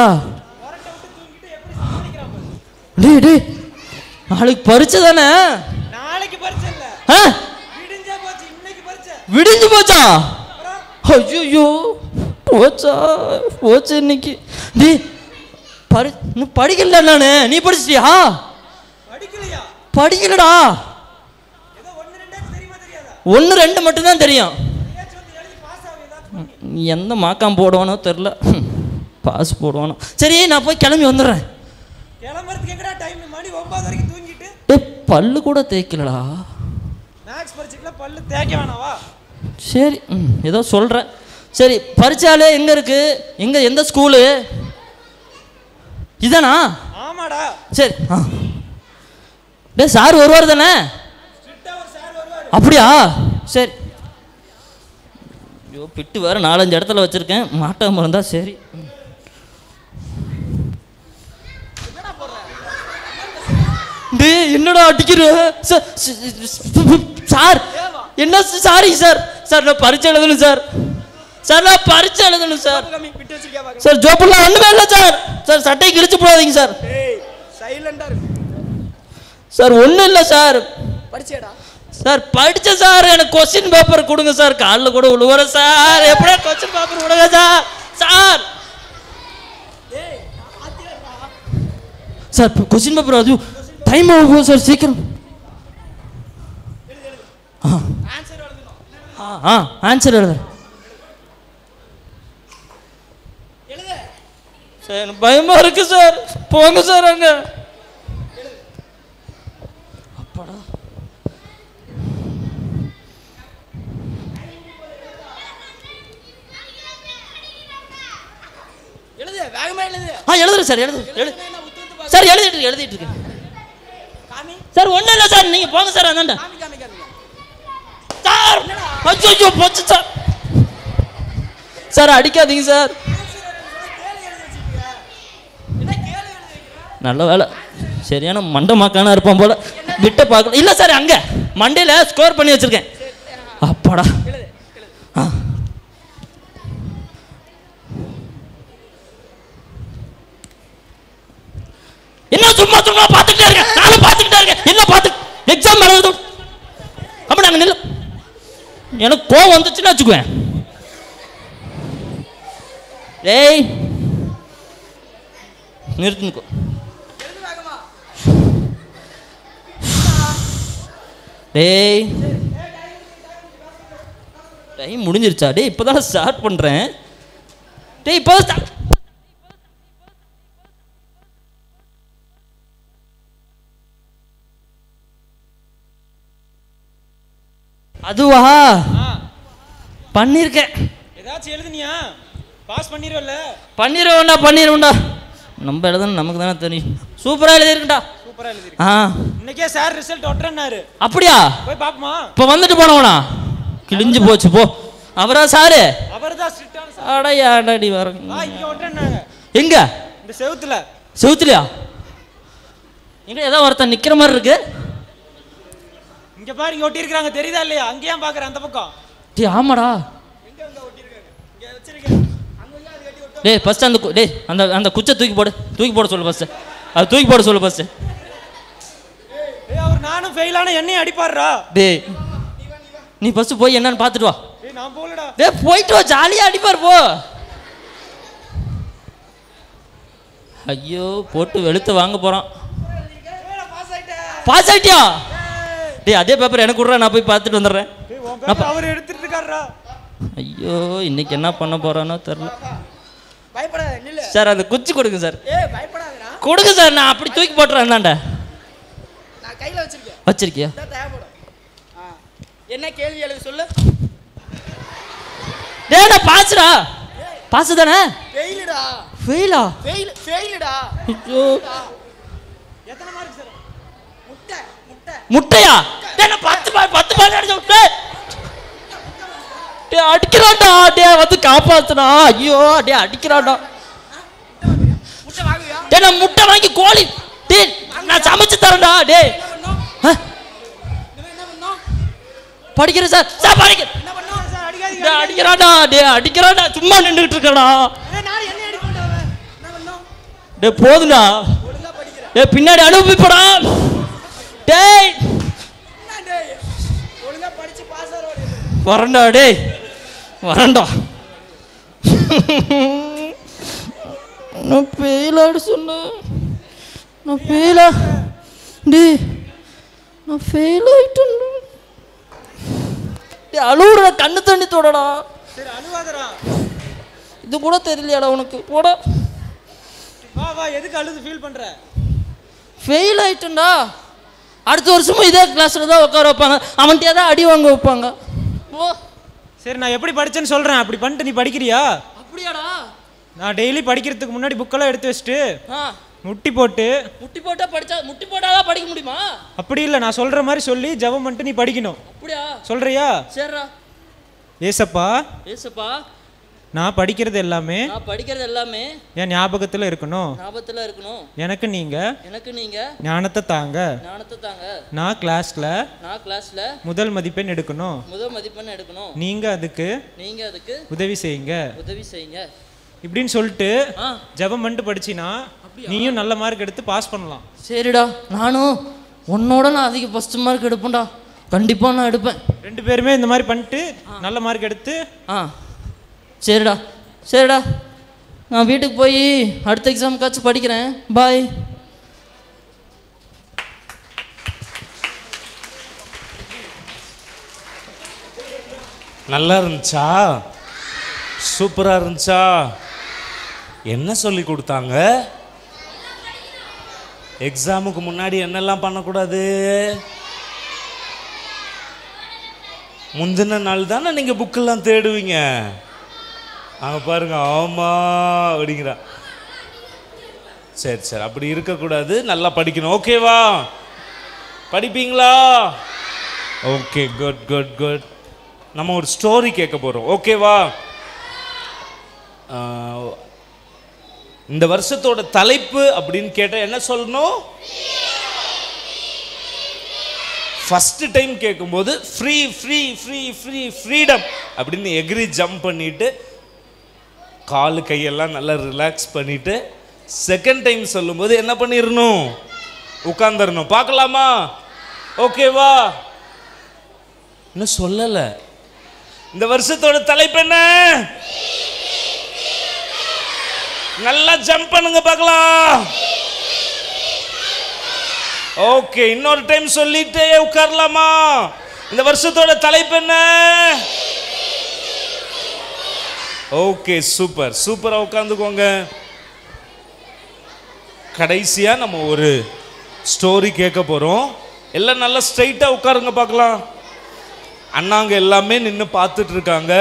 [SPEAKER 2] டேய் டேய் நாளைக்கு பரிச்சை தானே
[SPEAKER 3] நாளைக்கு பரிச்சை இல்ல
[SPEAKER 2] ஆ
[SPEAKER 3] விடிஞ்சா போச்சு இன்னைக்கு பரிச்சை
[SPEAKER 2] விடிஞ்சு போச்சா ஐயோ போச்சா போச்சு இன்னைக்கு டேய் பரி இன்னும் படிக்கல நானு நீ படிச்சிட்டியா
[SPEAKER 3] படிக்கலையா
[SPEAKER 2] படிக்கலடா
[SPEAKER 3] ஏதோ ஒன்னு ரெண்டாச்சும் தெரியுமா தெரியாதா
[SPEAKER 2] ஒன்று ரெண்டு மட்டும்தான் தெரியும்
[SPEAKER 3] ஏதாச்சும் வந்து எழுதி பாஸ் ஆகும் ஏதாச்சும்
[SPEAKER 2] எந்த மாக்காம் போடுவானோ தெரில பாஸ் போடுவானோ சரி நான் போய் கிளம்பி வந்துடுறேன்
[SPEAKER 3] கிளம்புறதுக்கு எங்கடா டைம் மணி ஒன்பது வரைக்கும் தூங்கிட்டு
[SPEAKER 2] டேய் பல்லு கூட தேய்க்கலடா
[SPEAKER 3] மேக்ஸ் பரிச்சுக்கலாம் பல்லு தேய்க்க வேணாவா
[SPEAKER 2] சரி ம் ஏதோ சொல்கிறேன் சரி பரிச்சாலே எங்கே இருக்கு எங்கே எந்த ஸ்கூலு இதானா
[SPEAKER 3] ஆமாடா
[SPEAKER 2] சரி ஆ டே சார் வருவார் தானே அப்படியா சரி ஐயோ பிட்டு வேற நாலஞ்சு இடத்துல வச்சுருக்கேன் மாட்டாம இருந்தா சரி ம். டேய் என்னடா அடிக்கிற சார், ஸ்- ஸ்- சார் என்ன சாரி சார் சார் நான் பரிச்சை எழுதணும் சார் சார் நான் பரிச்சை எழுதணும் சார்
[SPEAKER 5] விட்டு வச்சிருக்கியா பாக்க
[SPEAKER 2] சார் ஜோப்பெல்லாம் ஒன்றுமே இல்லை சார் சார் சட்டையை கிழிச்சு போடாதீங்க சார்
[SPEAKER 5] ஏய் சைலண்டா இருக்கு
[SPEAKER 2] சார் ஒன்றும் இல்லை சார்
[SPEAKER 5] படிச்சேடா
[SPEAKER 2] சார் படிச்ச சார் எனக்கு கொஸ்டின் பேப்பர் கொடுங்க சார் காலில் கூட விழுவுறேன் சார் எப்படியா கொஸ்டின் பேப்பர் கொடுங்க sir sir sir question paper அது டைம் ஆகும் சார் சீக்கிரம் ஆ ஆ ஆ ஆன்சர் எழுதுறேன் சார் எனக்கு பயமா இருக்கு சார் போங்க சார் அங்க அப்பாடா
[SPEAKER 5] எழுது வேகமா எழுது
[SPEAKER 2] ஆ எழுதுறேன் சார் எழுது எழுது சார் எழுதிட்டு இருக்கேன், எழுதிட்டு இருக்கேன் சார் ஒன்றும் இல்லை சார் நீங்கள் போங்க சார் அந்தாண்ட
[SPEAKER 5] காமி காமி காமி
[SPEAKER 2] சார் அச்சோ போச்சு சார் சார் அடிக்காதீங்க சார் நல்ல வேலை சரியான மண்டை மாக்கானா இருப்பான் போல விட்ட பார்க்கல இல்லை சார் அங்கே மண்டையில் ஸ்கோர் பண்ணி வச்சிருக்கேன் அப்பாடா ஆ என்ன சும்மா சும்மா பார்த்துக்கிட்டே இருக்கேன் நானும் பார்த்துக்கிட்டே இருக்கேன் என்ன பார்த்து எக்ஸாம் எழுது அப்ப நாங்கள் நில்ல எனக்கு கோவம் வந்துச்சுன்னு வச்சுக்குவேன் டேய் நிறுத்துனுக்கோ டேய் டைம் முடிஞ்சிருச்சா டேய் இப்போதான் ஸ்டார்ட் பண்ணுறேன் டேய் இப்போ start- அதுவா
[SPEAKER 3] ஆ
[SPEAKER 2] பண்ணியிருக்கேன்
[SPEAKER 3] ஏதாச்சும் எழுதுனியா பாஸ் பண்ணிடுவல்ல
[SPEAKER 2] பண்ணிடுவேன்டா பண்ணிடுவேன்டா நம்ம எழுதணும் நமக்கு தானே தெரியும் சூப்பராக எழுதியிருக்கேன்டா
[SPEAKER 3] சூப்பரா எழுதிருக்கு
[SPEAKER 2] ஆ
[SPEAKER 3] இன்னைக்கே சார் ரிசல்ட் ஒட்டுறேன்னாரு
[SPEAKER 2] அப்படியா
[SPEAKER 3] போய் பாப்போமா
[SPEAKER 2] இப்போ வந்துட்டு போனவனா கிழிஞ்சு போச்சு போ அவரா சாரு
[SPEAKER 3] அவர் தான் ஸ்ட்ரிக்டான சார்
[SPEAKER 2] அடையா அடடி வர
[SPEAKER 3] ஆ இங்க ஒட்டுறேன்னாங்க
[SPEAKER 2] எங்க
[SPEAKER 3] இந்த செவுத்துல
[SPEAKER 2] செவுத்துலையா எங்க ஏதோ ஒருத்தன் நிக்கிற மாதிரி இருக்கு
[SPEAKER 3] இங்க பாரு இங்க ஒட்டியிருக்காங்க தெரியுதா இல்லையா அங்கேயே பாக்குறேன் அந்த பக்கம்
[SPEAKER 2] டேய் ஆமாடா டேய் ஃபர்ஸ்ட் அந்த கு- டேய் அந்த அந்த குச்சை தூக்கி போடு தூக்கி போட சொல்லு ஃபர்ஸ்ட் அது தூக்கி போட சொல்லு ஃபர்ஸ்ட்
[SPEAKER 3] ஏய் அவர் நானும் ஃபெயில் ஆன என்னையும் அடிப்பாருடா
[SPEAKER 2] டேய் நீ ஃபர்ஸ்ட் போய் என்னன்னு பார்த்துட்டு வா
[SPEAKER 3] ஏய் நான் போகலடா
[SPEAKER 2] டேய் போயிட்டு வா ஜாலியாக அடிப்பார் போ ஐயோ போட்டு வெளுத்து வாங்க போகிறான் பாஸ் ஆயிட்டியா டேய் அதே பேப்பர் எனக்கு விட்றா நான் போய் பார்த்துட்டு வந்துடுறேன்
[SPEAKER 3] ஏய் உன் பேப்பர் அவர் எடுத்துட்டு இருக்காருடா
[SPEAKER 2] ஐயோ இன்னைக்கு என்ன பண்ண போறானோ தெரில
[SPEAKER 5] பயப்படாத நில்லு
[SPEAKER 2] சார் அந்த குச்சி கொடுங்க சார்
[SPEAKER 5] ஏய் பயப்படாதடா
[SPEAKER 2] கொடுங்க சார் நான் அப்படி தூக்கி போட்டுறேன் என்னண்ட
[SPEAKER 5] நான் கையில வச்சிருக்கேன்
[SPEAKER 2] வச்சிருக்கியா
[SPEAKER 5] இதான் தேவைப்படும் ஆ என்ன கேள்வி எழுத சொல்லு
[SPEAKER 2] டேய் நான் பாசுடா பாசு தானே
[SPEAKER 5] ஃபெயிலுடா
[SPEAKER 2] ஃபெயிலா
[SPEAKER 5] ஃபெயில் ஃபெயிலுடா
[SPEAKER 2] ஐயோ
[SPEAKER 3] எத்தனை மார்க் சார்
[SPEAKER 5] முட்டை முட்டை
[SPEAKER 2] முட்டையா டேய் நான் பத்து பால் பத்து பால் அடிச்சு விட்டேன் டேய் அடிக்கிறான்டா டேய் வந்து காப்பாத்துனா ஐயோ டேய் அடிக்கிறான்டா
[SPEAKER 5] முட்டை வாங்குவியா
[SPEAKER 2] டேய் நான் முட்டை வாங்கி கோழி டேய் நான் சமைச்சு தரேன்டா டேய் ஆ,
[SPEAKER 5] இனிமே என்ன பண்ணோம்
[SPEAKER 2] படிக்கிறேன் சார் சார் படிக்கிறேன்
[SPEAKER 3] என்ன பண்ணோம் சார் அடிக்காதீங்க
[SPEAKER 2] டேய் அடிக்கிறான்டா டேய் அடிக்கிறான்டா சும்மா நின்றுட்டு இருக்கடா
[SPEAKER 3] ஏய் நான் என்ன அடிப்பேன்டா அவன் என்ன பண்ணோம்
[SPEAKER 2] டேய் போதுடா
[SPEAKER 5] ஒழுங்கா படிக்கிறேன்
[SPEAKER 2] டேய் பின்னாடி அனுப்பிப்படா டேய்
[SPEAKER 5] என்ன டேய் ஒழுங்கா படிச்சு பாஸ் ஆகிறோம்
[SPEAKER 2] வரண்டா டேய் வரண்டா நான் ஃபெயிலாடு சொன்னேன் நான் ஃபெயிலா டேய் நான் ஃபெயில் ஆயிட்டேன் டேய் அழுவுற கண்ணு தண்ணி தொடடா
[SPEAKER 3] சரி அழுவாதடா
[SPEAKER 2] இது கூட தெரியலையாடா உனக்கு போடா
[SPEAKER 3] வா வா எதுக்கு அழுது ஃபீல் பண்ற
[SPEAKER 2] ஃபெயில் ஆயிட்டேன்டா அடுத்த வருஷமும் இதே கிளாஸில் தான் உட்கார வைப்பாங்க அவன்கிட்டயே தான் அடி வாங்க வைப்பாங்க ஓ
[SPEAKER 3] சரி நான் எப்படி படிச்சேன்னு சொல்றேன் அப்படி பண்ணிட்டு நீ படிக்கிறியா
[SPEAKER 2] அப்படியாடா
[SPEAKER 3] நான் டெய்லி படிக்கிறதுக்கு முன்னாடி புக்கெல்லாம் எடுத்து வச்சுட்டு
[SPEAKER 2] ஆ
[SPEAKER 3] முட்டி போட்டு
[SPEAKER 2] முட்டி போட்டா படிச்சா முட்டி போட்டாதான் படிக்க முடியுமா
[SPEAKER 3] அப்படி இல்லை நான் சொல்ற மாதிரி சொல்லி ஜெபம் பண்ணிட்டு நீ படிக்கணும்
[SPEAKER 2] அப்படியா
[SPEAKER 3] சொல்றியா
[SPEAKER 2] சரிடா
[SPEAKER 3] ஏசப்பா
[SPEAKER 2] ஏசப்பா
[SPEAKER 3] நான் படிக்கிறது எல்லாமே
[SPEAKER 2] நான் படிக்கிறது எல்லாமே
[SPEAKER 3] என் ஞாபகத்தில் இருக்கணும்
[SPEAKER 2] ஞாபகத்தில் இருக்கணும்
[SPEAKER 3] எனக்கு நீங்க
[SPEAKER 2] எனக்கு நீங்க
[SPEAKER 3] ஞானத்தை தாங்க
[SPEAKER 2] ஞானத்தை தாங்க
[SPEAKER 3] நான் கிளாஸ்ல
[SPEAKER 2] நான் கிளாஸ்ல
[SPEAKER 3] முதல் மதிப்பெண் எடுக்கணும்
[SPEAKER 2] முதல் மதிப்பெண் எடுக்கணும்
[SPEAKER 3] நீங்க அதுக்கு
[SPEAKER 2] நீங்க அதுக்கு
[SPEAKER 3] உதவி செய்யுங்க
[SPEAKER 2] உதவி செய்யுங்க
[SPEAKER 3] இப்படின்னு சொல்லிட்டு
[SPEAKER 2] ஆ
[SPEAKER 3] ஜெபம் பண்ணிட்டு படிச்சினா நீயும் நல்ல மார்க் எடுத்து பாஸ் பண்ணலாம்
[SPEAKER 2] சரிடா நானும் உன்னோட நான் அதிக ஃபஸ்ட் மார்க் எடுப்பேன்டா கண்டிப்பாக நான் எடுப்பேன்
[SPEAKER 3] ரெண்டு பேருமே இந்த மாதிரி பண்ணிட்டு நல்ல மார்க் எடுத்து
[SPEAKER 2] ஆ சரிடா சரிடா நான் வீட்டுக்கு போய் அடுத்த எக்ஸாமுக்காச்சும் படிக்கிறேன் பாய்
[SPEAKER 1] நல்லா இருந்துச்சா சூப்பரா இருந்துச்சா என்ன சொல்லி கொடுத்தாங்க எக்ஸாமுக்கு முன்னாடி என்னெல்லாம் பண்ணக்கூடாது முந்தின நாள் தானே நீங்கள் புக்கெல்லாம் தேடுவீங்க அங்க பாருங்க ஆமா அப்படிங்கிறா சரி சரி அப்படி இருக்கக்கூடாது நல்லா படிக்கணும் ஓகேவா படிப்பீங்களா ஓகே குட் குட் குட் நம்ம ஒரு ஸ்டோரி கேட்க போகிறோம் ஓகேவா ஆஹ், இந்த வருஷத்தோட தலைப்பு அப்படின்னு கேட்டால் என்ன சொல்லணும் ஃபஸ்ட்டு டைம் கேட்கும்போது free free free free freedom அப்படின்னு எகிரி ஜம்ப் பண்ணிட்டு காலு கையெல்லாம் நல்லா ரிலாக்ஸ் பண்ணிட்டு செகண்ட் டைம் சொல்லும்போது என்ன பண்ணிடணும் உட்காந்துடணும் பார்க்கலாமா ஓகேவா இன்னும் சொல்லலை இந்த வருஷத்தோட தலைப்பு என்ன நல்லா ஜம்ப் பண்ணுங்க பார்க்கலாம் ஓகே இன்னொரு டைம் சொல்லிட்டு உட்காரலாமா இந்த வருஷத்தோட தலைப்பு என்ன ஓகே சூப்பர் சூப்பரா உட்காந்துக்கோங்க கடைசியா நம்ம ஒரு ஸ்டோரி கேட்க போறோம் எல்லாம் நல்லா ஸ்ட்ரைட்டா உட்காருங்க பார்க்கலாம் அண்ணாங்க எல்லாமே நின்று பார்த்துட்டு இருக்காங்க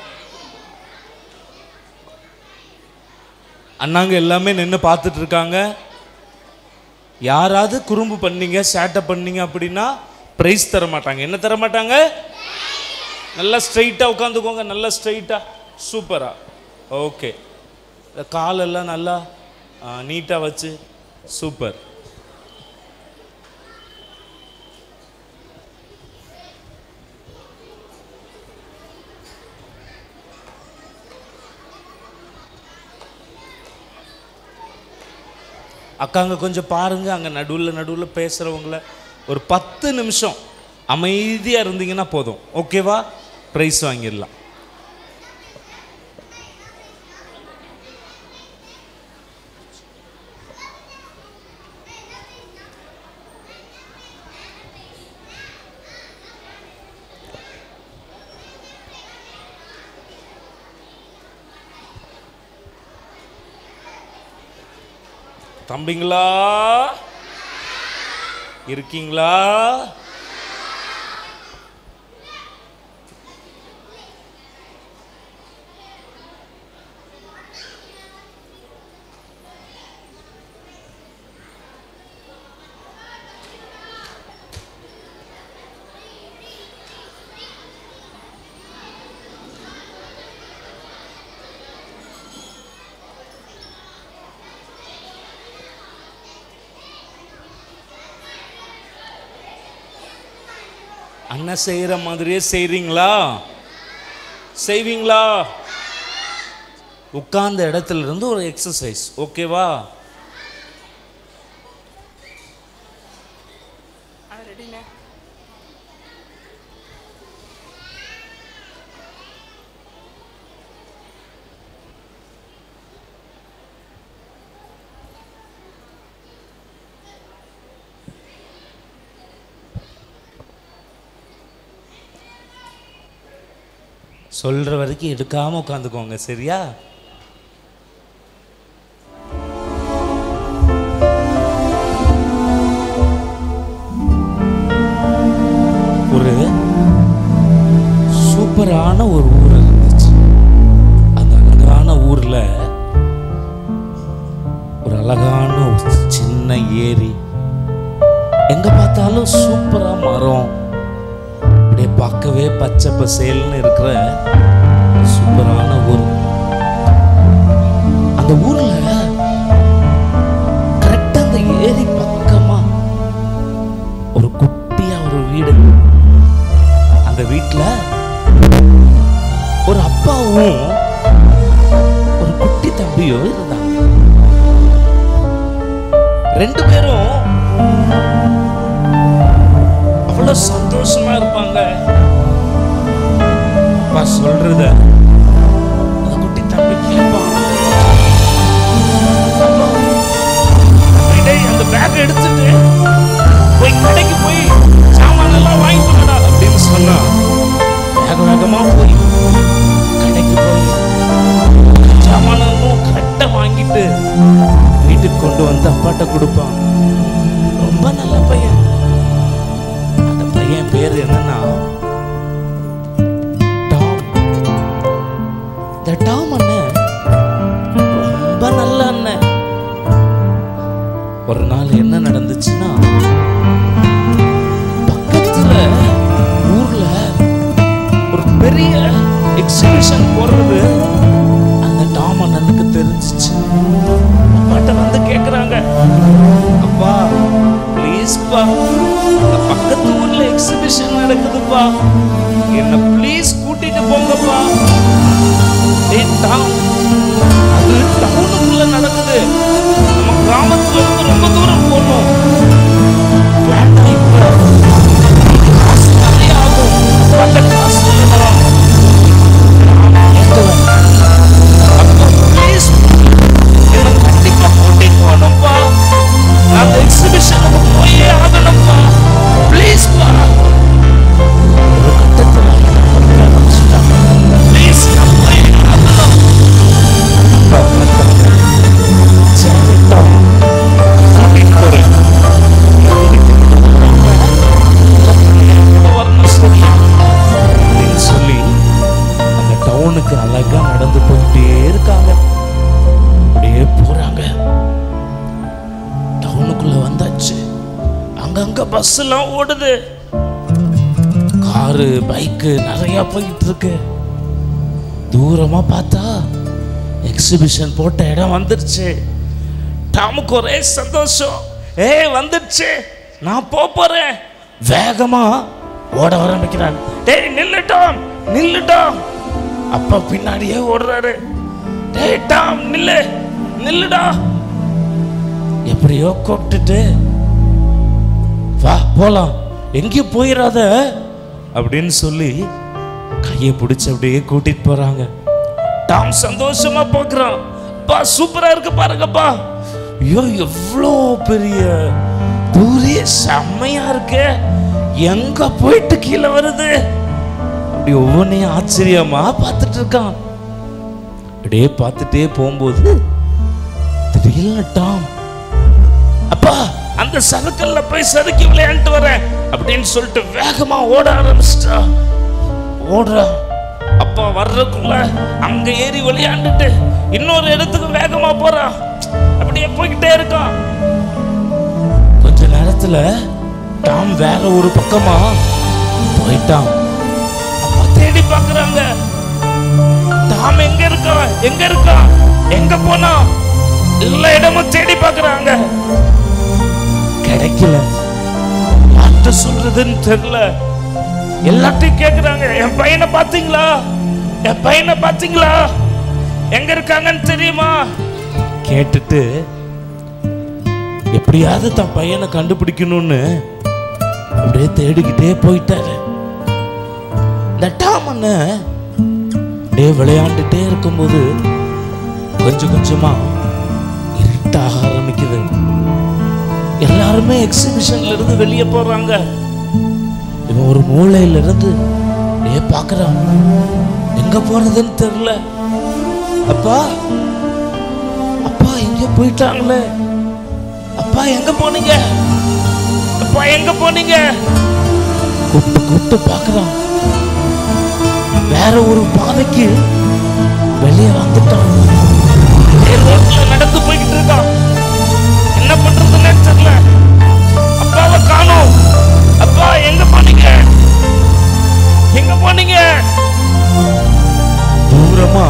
[SPEAKER 1] அண்ணாங்க எல்லாமே நின்று பார்த்துட்டு இருக்காங்க யாராவது குறும்பு பண்ணீங்க சேட்டை பண்ணீங்க அப்படின்னா ப்ரைஸ் தர மாட்டாங்க என்ன தர மாட்டாங்க நல்லா ஸ்ட்ரைட்டாக உட்காந்துக்கோங்க நல்லா ஸ்ட்ரைட்டாக சூப்பராக ஓகே காலெல்லாம் நல்லா நீட்டாக வச்சு சூப்பர் அக்காங்க கொஞ்சம் பாருங்க அங்கே நடுவில் நடுவில் பேசுகிறவங்கள ஒரு பத்து நிமிஷம் அமைதியாக இருந்தீங்கன்னா போதும் ஓகேவா ப்ரைஸ் வாங்கிடலாம் தம்பிங்களா இருக்கீங்களா அண்ணன் செய்கிற மாதிரியே செய்கிறீங்களா செய்வீங்களா உட்கார்ந்த இடத்துல இருந்து ஒரு எக்ஸசைஸ் ஓகேவா
[SPEAKER 6] ரெடிண்ணே
[SPEAKER 1] சொல்கிற வரைக்கும் எடுக்காமல் உட்காந்துக்கோங்க சரியா சூப்பரான ஒரு ஊர் இருந்துச்சு அந்த அழகான ஊர்ல ஒரு அழகான ஒரு சின்ன ஏரி எங்க பார்த்தாலும் சூப்பரா மரம் அப்படியே பார்க்கவே பச்சை பசேல்னு இருக்கிற ஒரு சூப்பரான ஊர் அந்த ஊர்ல கரெக்டா அந்த ஏரி பக்கமா ஒரு குட்டியா ஒரு வீடு அந்த வீட்ல ஒரு அப்பாவும் ஒரு குட்டி தம்பியும் இருந்தாங்க ரெண்டு பேரும் அவ்வளவு சந்தோஷமா இருப்பாங்க அப்பா சொல்றத அந்த குட்டி தம்பி கேட்பான் அப்பா, டேய், அந்த பேக் எடுத்துட்டு போய் கடைக்கு போய் சாமான் எல்லாம் வாங்கிட்டு வாடா அப்படின்னு சொன்னா வேக வேகமா போய் கடைக்கு போய் சாமானும் கரெக்டா வாங்கிட்டு வீட்டுக்கு கொண்டு வந்து அப்பாட்ட கொடுப்பான் ரொம்ப நல்ல பையன் அந்த பையன் பேர் என்னன்னா டாம் இந்த டாம் அண்ணன் ரொம்ப நல்ல அண்ணன் ஒரு நாள் என்ன நடந்துச்சுன்னா பக்கத்துல ஊர்ல ஒரு பெரிய எக்ஸிபிஷன் போடுறது அந்த டாம் அண்ணனுக்கு தெரிஞ்சிச்சு அப்பாட்ட வந்து கேக்குறாங்க அப்பா ப்ளீஸ்ப்பா அந்த பக்கத்து ஊர்ல எக்ஸிபிஷன் நடக்குதுப்பா என்ன ப்ளீஸ் கூட்டிட்டு போங்கப்பா ஏய் டாம் அது டவுனுக்குள்ள நடக்குது நம்ம கிராமத்துல இருந்து ரொம்ப தூரம் போகணும் வேண்டாம் இப்ப காசு நிறைய ஆகும் அந்த காசு இல்லைனா நான் கேட்கல. அப்பா, please, என்னை கண்டிப்பா கூட்டிட்டு போகணும்ப்பா. நான் அந்த exhibition-க்கு போயே ஆகணும்ப்பா. Please பா. ஒரு கட்டத்துல என்ன ஆரம்பிச்சுட்டாங்க. Please, நான் போயே ஆகணும். அப்பா பார்த்தாங்க. சரிப்பா, கூட்டிட்டு போறேன். வரணும் சரி அப்படின்னு சொல்லி அந்த டவுனுக்கு அழகா நடந்து போயிட்டே இருக்காங்க அப்படியே போறாங்க டவுனுக்குள்ள வந்தாச்சு அங்கங்க பஸ் எல்லாம் ஓடுது காரு பைக்கு நிறைய போயிட்டு இருக்கு தூரமா பார்த்தா எக்ஸிபிஷன் போட்ட இடம் வந்துருச்சு டாமுக்கு ஒரே சந்தோஷம் ஏய் வந்துடுச்சு நான் போக போறேன் வேகமா ஓட ஆரம்பிக்கிறான் டேய் நில்லு டாம் நில்லு டாம் அப்பா பின்னாடியே ஓடுறாரு டேய் டாம் நில்லு நில்லுடா எப்படியோ கூப்பிட்டுட்டு வா போலாம் எங்கேயும் போயிடாத அப்படின்னு சொல்லி கையை பிடிச்சு அப்படியே கூட்டிட்டு போறாங்க டாம் சந்தோஷமா பார்க்கறான் பா சூப்பரா இருக்கு பாருங்கப்பா ஐயோ எவ்வளோ பெரிய தூரிய செம்மையா இருக்கு எங்க போயிட்டு கீழே வருது அப்படி ஒவ்வொன்றையும் ஆச்சரியமா பார்த்துட்டு இருக்கான் அப்படியே பார்த்துட்டே போகும்போது திடீர்னு டாம் அப்பா அந்த சறுக்கல்ல போய் சறுக்கி விளையாண்டு வரேன் அப்படின்னு சொல்லிட்டு வேகமா ஓட ஆரம்பிச்சிட்டா ஓடுறா அப்பா வர்றதுக்குள்ள அங்க ஏறி விளையாண்டுட்டு இன்னொரு இடத்துக்கு வேகமா போறா அப்படியே போய்கிட்டே இருக்கான் கொஞ்ச நேரத்துல டாம் வேற ஒரு பக்கமா போயிட்டான் அப்பா தேடி பார்க்கறாங்க டாம் எங்க இருக்கான் எங்க இருக்கான் எங்க போனா எல்லா இடமும் தேடி பார்க்கறாங்க கிடைக்கல யார்கிட்ட சொல்றதுன்னு தெரியல எல்லாத்தையும் கேக்குறாங்க என் பையனை பாத்தீங்களா என் பையனை பாத்தீங்களா எங்க இருக்காங்கன்னு தெரியுமா கேட்டுட்டு எப்படியாவது தன் பையனை கண்டுபிடிக்கணும்னு அப்படியே தேடிக்கிட்டே போயிட்டாரு இந்த டாமண்ண அப்படியே விளையாண்டுட்டே இருக்கும்போது கொஞ்சம் கொஞ்சமா இருட்டாக ஆரம்பிக்குது எல்லாருமே எக்ஸிபிஷன்ல இருந்து வெளியே போறாங்க இவன் ஒரு மூலையில இருந்து அப்படியே பார்க்கறான் எங்க போறதுன்னு தெரியல அப்பா அப்பா எங்க போயிட்டாங்களே அப்பா எங்க போனீங்க அப்பா எங்க போனீங்க கூப்பிட்டு கூப்பிட்டு பார்க்கறான் வேற ஒரு பாதைக்கு வெளியே வந்துட்டான் அப்படியே ரோட்ல நடந்து போய்கிட்டு இருக்கான் என்ன பண்றதுன்னே தெரியல அப்பாவை காணோம் அப்பா எங்க போனீங்க எங்க போனீங்க தூரமா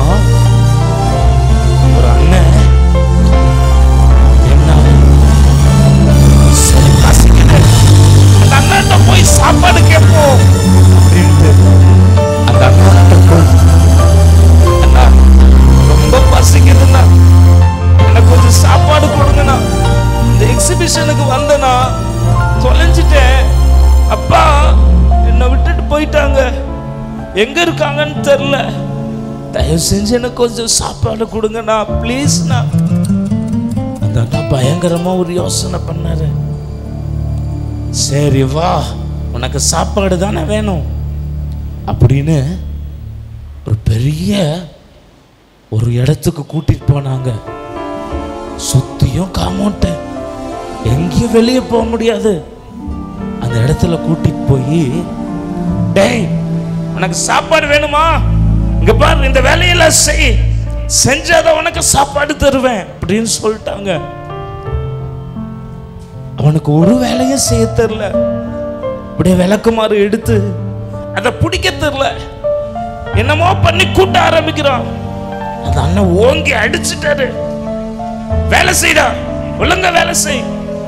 [SPEAKER 1] ஒரு அண்ணன் என்ன சரி பசிக்குது அந்த அண்ணன்ட்ட போய் சாப்பாடு கேட்போம் அப்படின்ட்டு அந்த அண்ணன்ட்ட போய் அண்ணா ரொம்ப பசிக்குதுண்ணா எனக்கு கொஞ்சம் சாப்பாடு கொடுங்கண்ணா இந்த எக்ஸிபிஷனுக்கு வந்தனா தொலைஞ்சிட்டேன் அப்பா என்னை விட்டுட்டு போயிட்டாங்க எங்க இருக்காங்கன்னு தெரியல தயவு செஞ்சு எனக்கு கொஞ்சம் சாப்பாடு கொடுங்கண்ணா ப்ளீஸ்ண்ணா அந்த அண்ணா பயங்கரமா ஒரு யோசனை பண்ணாரு சரி வா உனக்கு சாப்பாடு தானே வேணும் அப்படின்னு ஒரு பெரிய ஒரு இடத்துக்கு கூட்டிட்டு போனாங்க சுத்தியும் காமௌண்ட் எங்கேயும் வெளியே போக முடியாது அந்த இடத்துல கூட்டிட்டு போய் டேய் உனக்கு சாப்பாடு வேணுமா இங்க பாரு இந்த வேலையெல்லாம் செய் செஞ்சாதான் உனக்கு சாப்பாடு தருவேன் அப்படின்னு சொல்லிட்டாங்க அவனுக்கு ஒரு வேலையும் செய்ய தெரியல அப்படியே விளக்குமாறு எடுத்து அதை பிடிக்க தெரியல என்னமோ பண்ணி கூட்ட ஆரம்பிக்கிறான் அந்த அண்ணன் ஓங்கி அடிச்சிட்டாரு வேலை செய்டா ஒழுங்கா வேலை செய்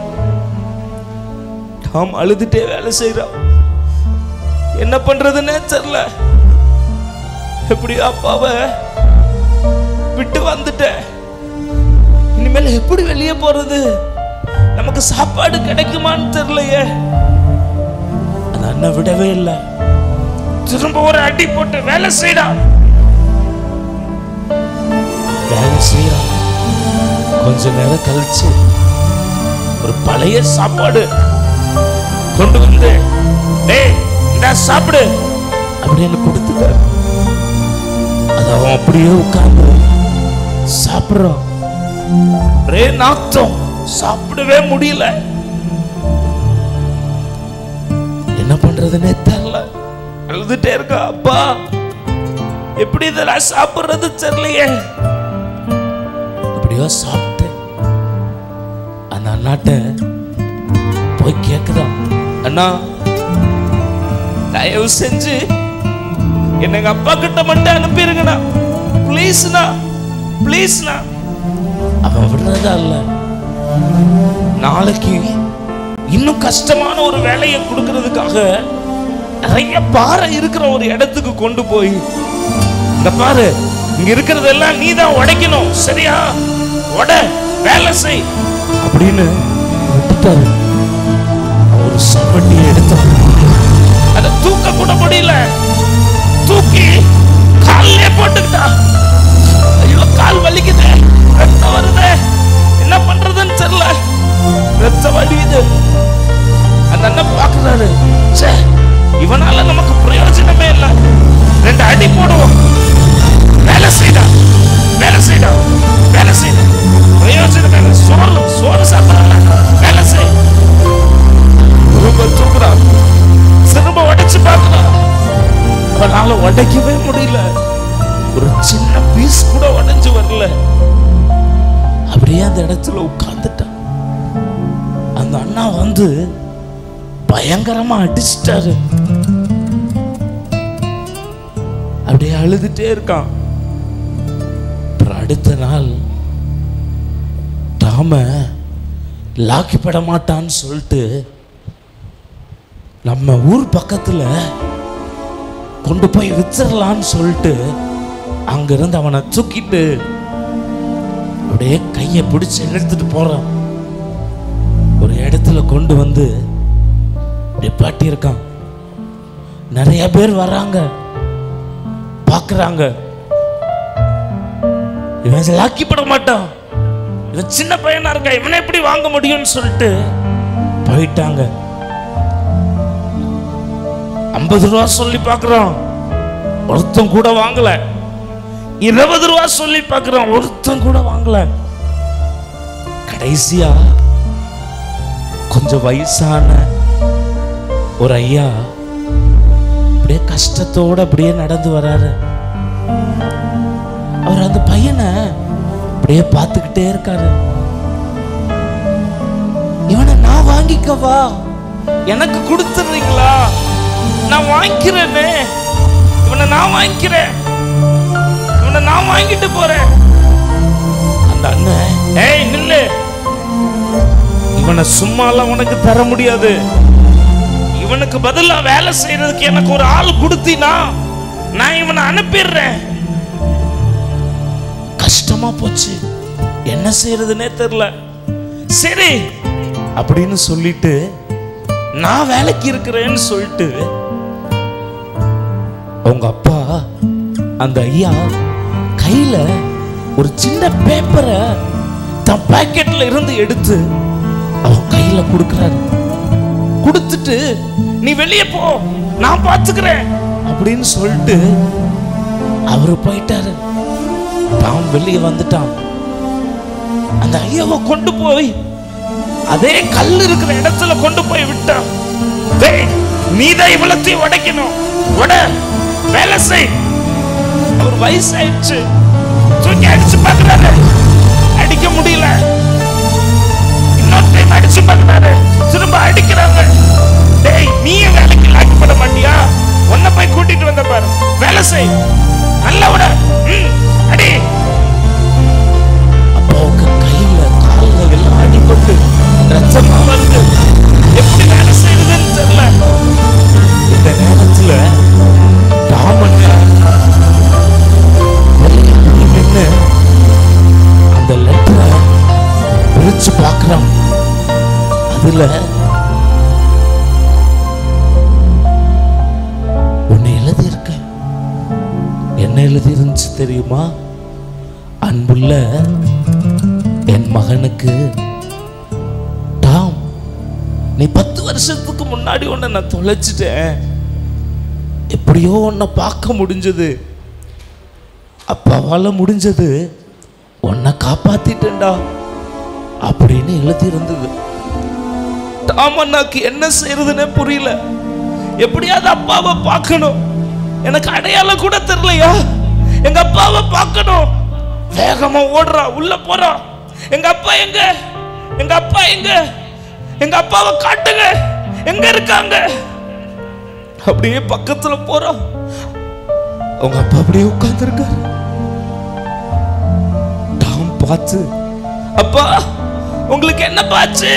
[SPEAKER 1] டாம் அழுதுட்டே வேலை செய்றான் என்ன பண்றதுன்னே தெரியல எப்படி அப்பாவை விட்டு வந்துட்டேன் இனிமேல் எப்படி வெளியே போறது நமக்கு சாப்பாடு கிடைக்குமான்னு தெரியலையே அந்த அண்ணன் விடவே இல்லை திரும்ப ஒரு அடி போட்டு வேலை செய்டா வேலை செய்யறான் கொஞ்ச நேரம் கழிச்சு ஒரு பழைய சாப்பாடு கொண்டு வந்து டேய் இந்த சாப்பிடு அப்படின்னு கொடுத்துட்டாரு அது அவன் அப்படியே உட்கார்ந்து சாப்பிடுறான் ஒரே நாத்தம் சாப்பிடவே முடியல என்ன பண்றதுன்னே தெரியல அழுதுட்டே இருக்கா அப்பா எப்படி இதெல்லாம் சாப்பிடுறது தெரியலையே எப்படியோ சாப்பிட்டு அந்த அண்ணாட்ட போய் கேக்குறான் அண்ணா தயவு செஞ்சு என்ன எங்க அப்பா கிட்ட மட்டும் அனுப்பிடுங்கண்ணா ப்ளீஸ்ண்ணா ப்ளீஸ்ண்ணா அவன் விடுறதா இல்ல நாளைக்கு இன்னும் கஷ்டமான ஒரு வேலையை கொடுக்கறதுக்காக நிறைய பாறை இருக்கிற ஒரு இடத்துக்கு கொண்டு போய் இந்த பாரு இங்க இருக்கிறதெல்லாம் நீ தான் உடைக்கணும் சரியா உட வேலை செய் அப்படின்னு விட்டுட்டாரு ஒரு சம்பட்டியை எடுத்தான் அதை தூக்க கூட முடியல தூக்கி காலிலே போட்டுக்கிட்டா ஐயோ கால் வலிக்குது ரத்தம் வருது என்ன பண்றதுன்னு தெரியல ரத்தம் வடியுது அந்த அண்ணன் பாக்குறாரு ச்சே இவனால நமக்கு பிரயோஜனமே இல்லை ரெண்டு அடி போடுவோம் வேலை செய்டா வேலை செய்டா வேலை செய்டா பிரயோஜனமே இல்லை சோறு சோறு சாப்பிடல வேலை செய் திரும்ப தூக்குறான் திரும்ப உடைச்சு பார்க்கலாம் அவனால உடைக்கவே முடியல ஒரு சின்ன பீஸ் கூட உடைஞ்சு வரல அப்படியே அந்த இடத்துல உட்கார்ந்துட்டான் அந்த அண்ணா வந்து பயங்கரமா அடிச்சிட்டாரு அப்படியே அழுதுட்டே இருக்கான் அப்புறம் அடுத்த நாள் டாம லாக்கிப்பட மாட்டான்னு சொல்லிட்டு நம்ம ஊர் பக்கத்துல கொண்டு போய் வித்துடலான்னு சொல்லிட்டு அங்கிருந்து அவனை தூக்கிட்டு அப்படியே கையை பிடிச்சு இழுத்துட்டு போறான் ஒரு இடத்துல கொண்டு வந்து அப்படியே பாட்டி இருக்கான் நிறைய பேர் வர்றாங்க பார்க்கறாங்க இவன் லாக்கிப்பட மாட்டான் இவன் சின்ன பையனா இருக்கா இவனை எப்படி வாங்க முடியும்னு சொல்லிட்டு போயிட்டாங்க ஐம்பது ரூபா சொல்லி பார்க்குறோம் ஒருத்தன் கூட வாங்கல இருபது ரூபா சொல்லி பார்க்குறோம் ஒருத்தன் கூட வாங்கல கடைசியா கொஞ்சம் வயசான ஒரு ஐயா அப்படியே கஷ்டத்தோட அப்படியே நடந்து வராரு அவர் அந்த பையனை அப்படியே பார்த்துக்கிட்டே இருக்காரு இவனை நான் வாங்கிக்கவா எனக்கு கொடுத்துறீங்களா நான் வாங்கிக்கிறேனே இவனை நான் வாங்கிக்கிறேன் இவனை நான் வாங்கிட்டு போறேன் அந்த அண்ணன் ஏய் நில்லு இவனை சும்மாலாம் உனக்கு தர முடியாது இவனுக்கு பதிலா வேலை செய்யறதுக்கு எனக்கு ஒரு ஆள் கொடுத்தினா நான் இவனை அனுப்பிடுறேன் கஷ்டமா போச்சு என்ன செய்யறதுனே தெரியல சரி அப்படின்னு சொல்லிட்டு நான் வேலைக்கு இருக்கிறேன்னு சொல்லிட்டு அவங்க அப்பா அந்த ஐயா கையில ஒரு சின்ன பேப்பரை தன் பாக்கெட்ல இருந்து எடுத்து அவன் கையில கொடுக்கறாரு கொடுத்துட்டு நீ வெளியே போ நான் பார்த்துக்கிறேன் அப்படின்னு சொல்லிட்டு அவரு போயிட்டாரு தான் வெளியே வந்துட்டான் அந்த ஐயாவை கொண்டு போய் அதே கல் இருக்கிற இடத்துல கொண்டு போய் விட்டான் டேய் நீதான் இவ்வளத்தையும் உடைக்கணும் உட வேலை செய் அவர் வயசாயிடுச்சு தூக்கி அடிச்சு பார்க்கறாரு அடிக்க முடியல இன்னொரு டைம் அடிச்சு பார்க்கறாரு திரும்ப அடிக்கிறாங்க டேய் நீயே வேலைக்கு லாக்கப்பட மாட்டியா உன்னை போய் கூட்டிட்டு வந்த பாரு வேலை செய் நல்லா விட ம், அடி அப்பாவுக்கு கையில கால்ல எல்லாம் அடிபட்டு ரத்தமா வருது எப்படி வேலை செய்யறதுன்னு தெரியல இந்த நேரத்துல ராமன் நின்று அந்த லெட்டரை பிரிச்சு பார்க்கிறான் அதுல ஒன்னு எழுதி இருக்க என்ன எழுதி இருந்துச்சு தெரியுமா அன்புள்ள என் மகனுக்கு டாம் நீ பத்து வருஷத்துக்கு முன்னாடி உன்னை நான் தொலைச்சிட்டேன் எப்படியோ உன்னை பார்க்க முடிஞ்சது அப்பாவால முடிஞ்சது உன்னை காப்பாத்திட்டேன்டா அப்படின்னு எழுதி இருந்தது டாம் அண்ணாக்கு என்ன செய்யறதுன்னே புரியல எப்படியாவது அப்பாவை பார்க்கணும் எனக்கு அடையாளம் கூட தெரியலையா எங்க அப்பாவை பார்க்கணும் வேகமா ஓடுறா உள்ள போறா எங்க அப்பா எங்க எங்க அப்பா எங்க எங்க அப்பாவை காட்டுங்க எங்க இருக்காங்க அப்படியே பக்கத்துல போறோம் உங்க அப்பா அப்படியே உட்கார்ந்துருக்காரு டாம் பார்த்து அப்பா உங்களுக்கு என்ன பாச்சு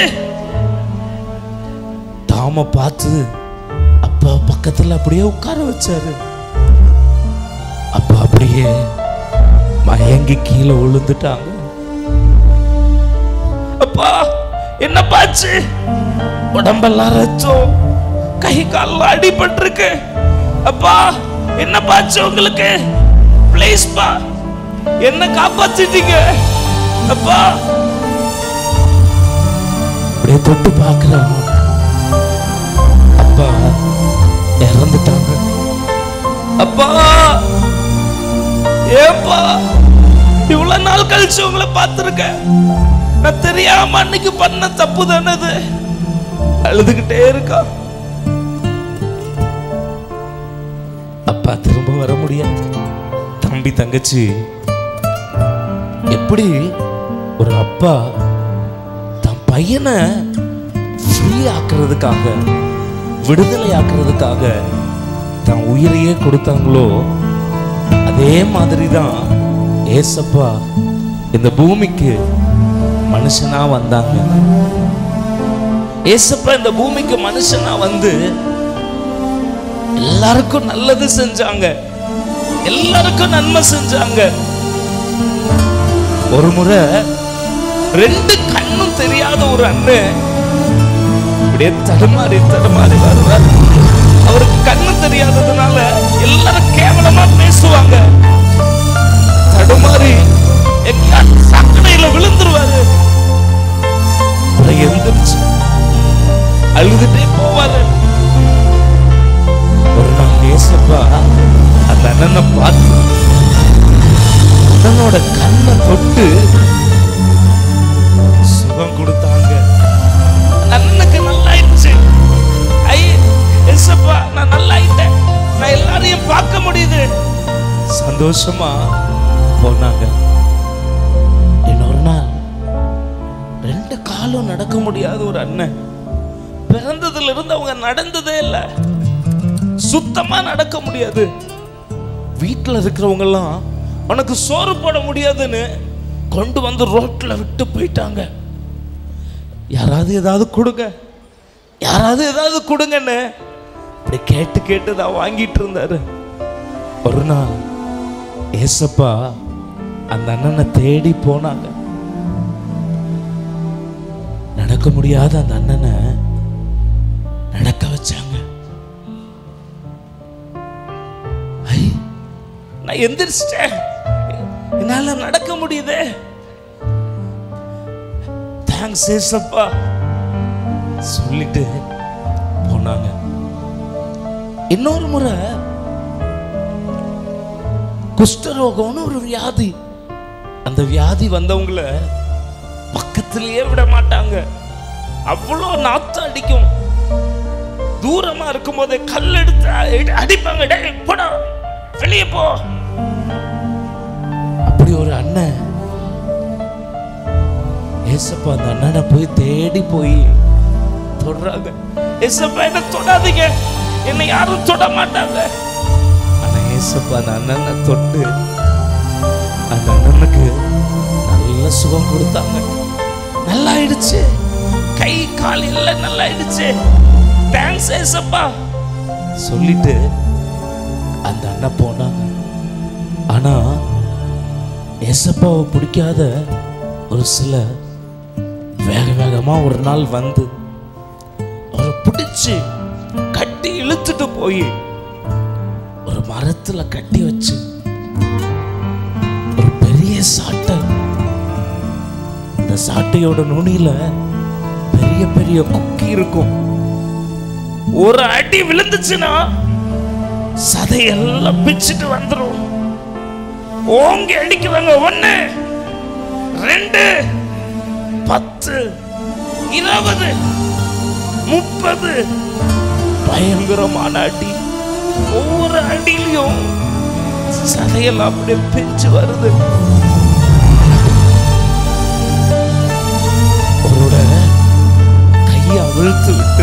[SPEAKER 1] டாம பார்த்து அப்பா பக்கத்துல அப்படியே உட்கார வச்சாரு அப்பா அப்படியே மயங்கி கீழே விழுந்துட்டாங்க அப்பா என்ன பாச்சு உடம்பெல்லாம் ரத்தம் கை கால்லாம் அடிபட்டிருக்கு அப்பா என்ன பாச்சு உங்களுக்கு ப்ளீஸ் பா என்ன காப்பாத்திட்டீங்க அப்பா அப்படியே தொட்டு பார்க்கிறான் அப்பா இறந்துட்டாங்க அப்பா ஏப்பா இவ்வளவு நாள் கழிச்சு உங்களை பார்த்துருக்கேன் நான் தெரியாம அன்னைக்கு பண்ண தப்பு தானே இது அழுதுகிட்டே இருக்கா அப்பா திரும்ப வர முடியாது தம்பி தங்கச்சி எப்படி ஒரு அப்பா தன் பையனை ஃப்ரீ ஆக்குறதுக்காக விடுதலை ஆக்குறதுக்காக தன் உயிரையே கொடுத்தாங்களோ அதே மாதிரி தான் ஏசப்பா இந்த பூமிக்கு மனுஷனா வந்தாங்க ஏசப்பா இந்த பூமிக்கு மனுஷனா வந்து எல்லாருக்கும் நல்லது செஞ்சாங்க எல்லாருக்கும் நன்மை செஞ்சாங்க ஒரு முறை ரெண்டு கண்ணும் தெரியாத ஒரு அண்ணன் அப்படியே தடுமாறி தடுமாறி வருவார் அவருக்கு கண்ணு தெரியாததுனால எல்லாரும் கேவலமா பேசுவாங்க தடுமாறி எங்க சாக்கடையில விழுந்துருவாரு அவரை எந்திரிச்சு அழுதுட்டே போவாரு ஒரு நாள் ஏசப்பா அந்த அண்ணனை பார்த்து அண்ணனோட கண்ணை தொட்டு சுகம் கொடுத்தாங்க அந்த அண்ணனுக்கு நல்லாயிடுச்சு ஐ ஏசப்பா நான் நல்லாயிட்டேன் நான் சந்தோஷமா போனாங்க இன்னொரு நாள் ரெண்டு காலும் நடக்க முடியாத ஒரு அண்ணன் பிறந்ததுல இருந்து அவங்க நடந்ததே இல்லை சுத்தமா நடக்க முடியாது வீட்டில் இருக்கிறவங்க எல்லாம் உனக்கு சோறு போட முடியாதுன்னு கொண்டு வந்து ரோட்ல விட்டு போயிட்டாங்க யாராவது ஏதாவது கொடுங்க யாராவது ஏதாவது கொடுங்கன்னு இப்படி கேட்டு கேட்டு தான் வாங்கிட்டு இருந்தாரு ஒரு நாள் ஏசப்பா அந்த அண்ணனை தேடி போனாங்க நடக்க முடியாத அந்த அண்ணனை நடக்க வச்சாங்க ஐ, நான் எந்திரிச்சிட்டேன் என்னால நடக்க முடியுதே தேங்க்ஸ் ஏசப்பா சொல்லிட்டு போனாங்க இன்னொரு முறை குஷ்டரோகம்னு ஒரு வியாதி அந்த வியாதி வந்தவங்கள பக்கத்திலேயே விட மாட்டாங்க அவ்வளோ நாத்தம் அடிக்கும் தூரமா இருக்கும் போதே கல் எடுத்து அடி- அடிப்பாங்க டேய் போடா வெளியே போ அப்படி ஒரு அண்ணன் ஏசப்பா அந்த அண்ணனை போய் தேடி போய் தொடுறாங்க ஏசப்பா என்ன தொடாதீங்க என்னை யாரும் தொட மாட்டாங்க ஆனா ஏசப்பா அந்த அண்ணனை தொட்டு அந்த அண்ணனுக்கு நல்ல சுகம் கொடுத்தாங்க நல்லா ஆயிடுச்சு கை கால் எல்லாம் நல்லா ஆயிடுச்சு தேங்க்ஸ் ஏசப்பா சொல்லிட்டு அந்த அண்ணன் போனாங்க ஆனா ஏசப்பாவை பிடிக்காத ஒரு சில வேக வேகமா ஒரு நாள் வந்து அவரை பிடிச்சு கட்டி இழுத்துட்டு போய் ஒரு மரத்துல கட்டி வச்சு ஒரு பெரிய சாட்டை இந்த சாட்டையோட நுனியில பெரிய பெரிய குக்கி இருக்கும் ஒரு அடி விழுந்துச்சுன்னா சதையெல்லாம் பிச்சுட்டு வந்துரும் ஓங்கி அடிக்கிறாங்க ஒண்ணு ரெண்டு பத்து இருபது முப்பது பயங்கரமான அடி ஒவ்வொரு அடியிலையும் சதையெல்லாம் அப்படியே பிஞ்சு வருது அவரோட கையை அவிழ்த்து விட்டு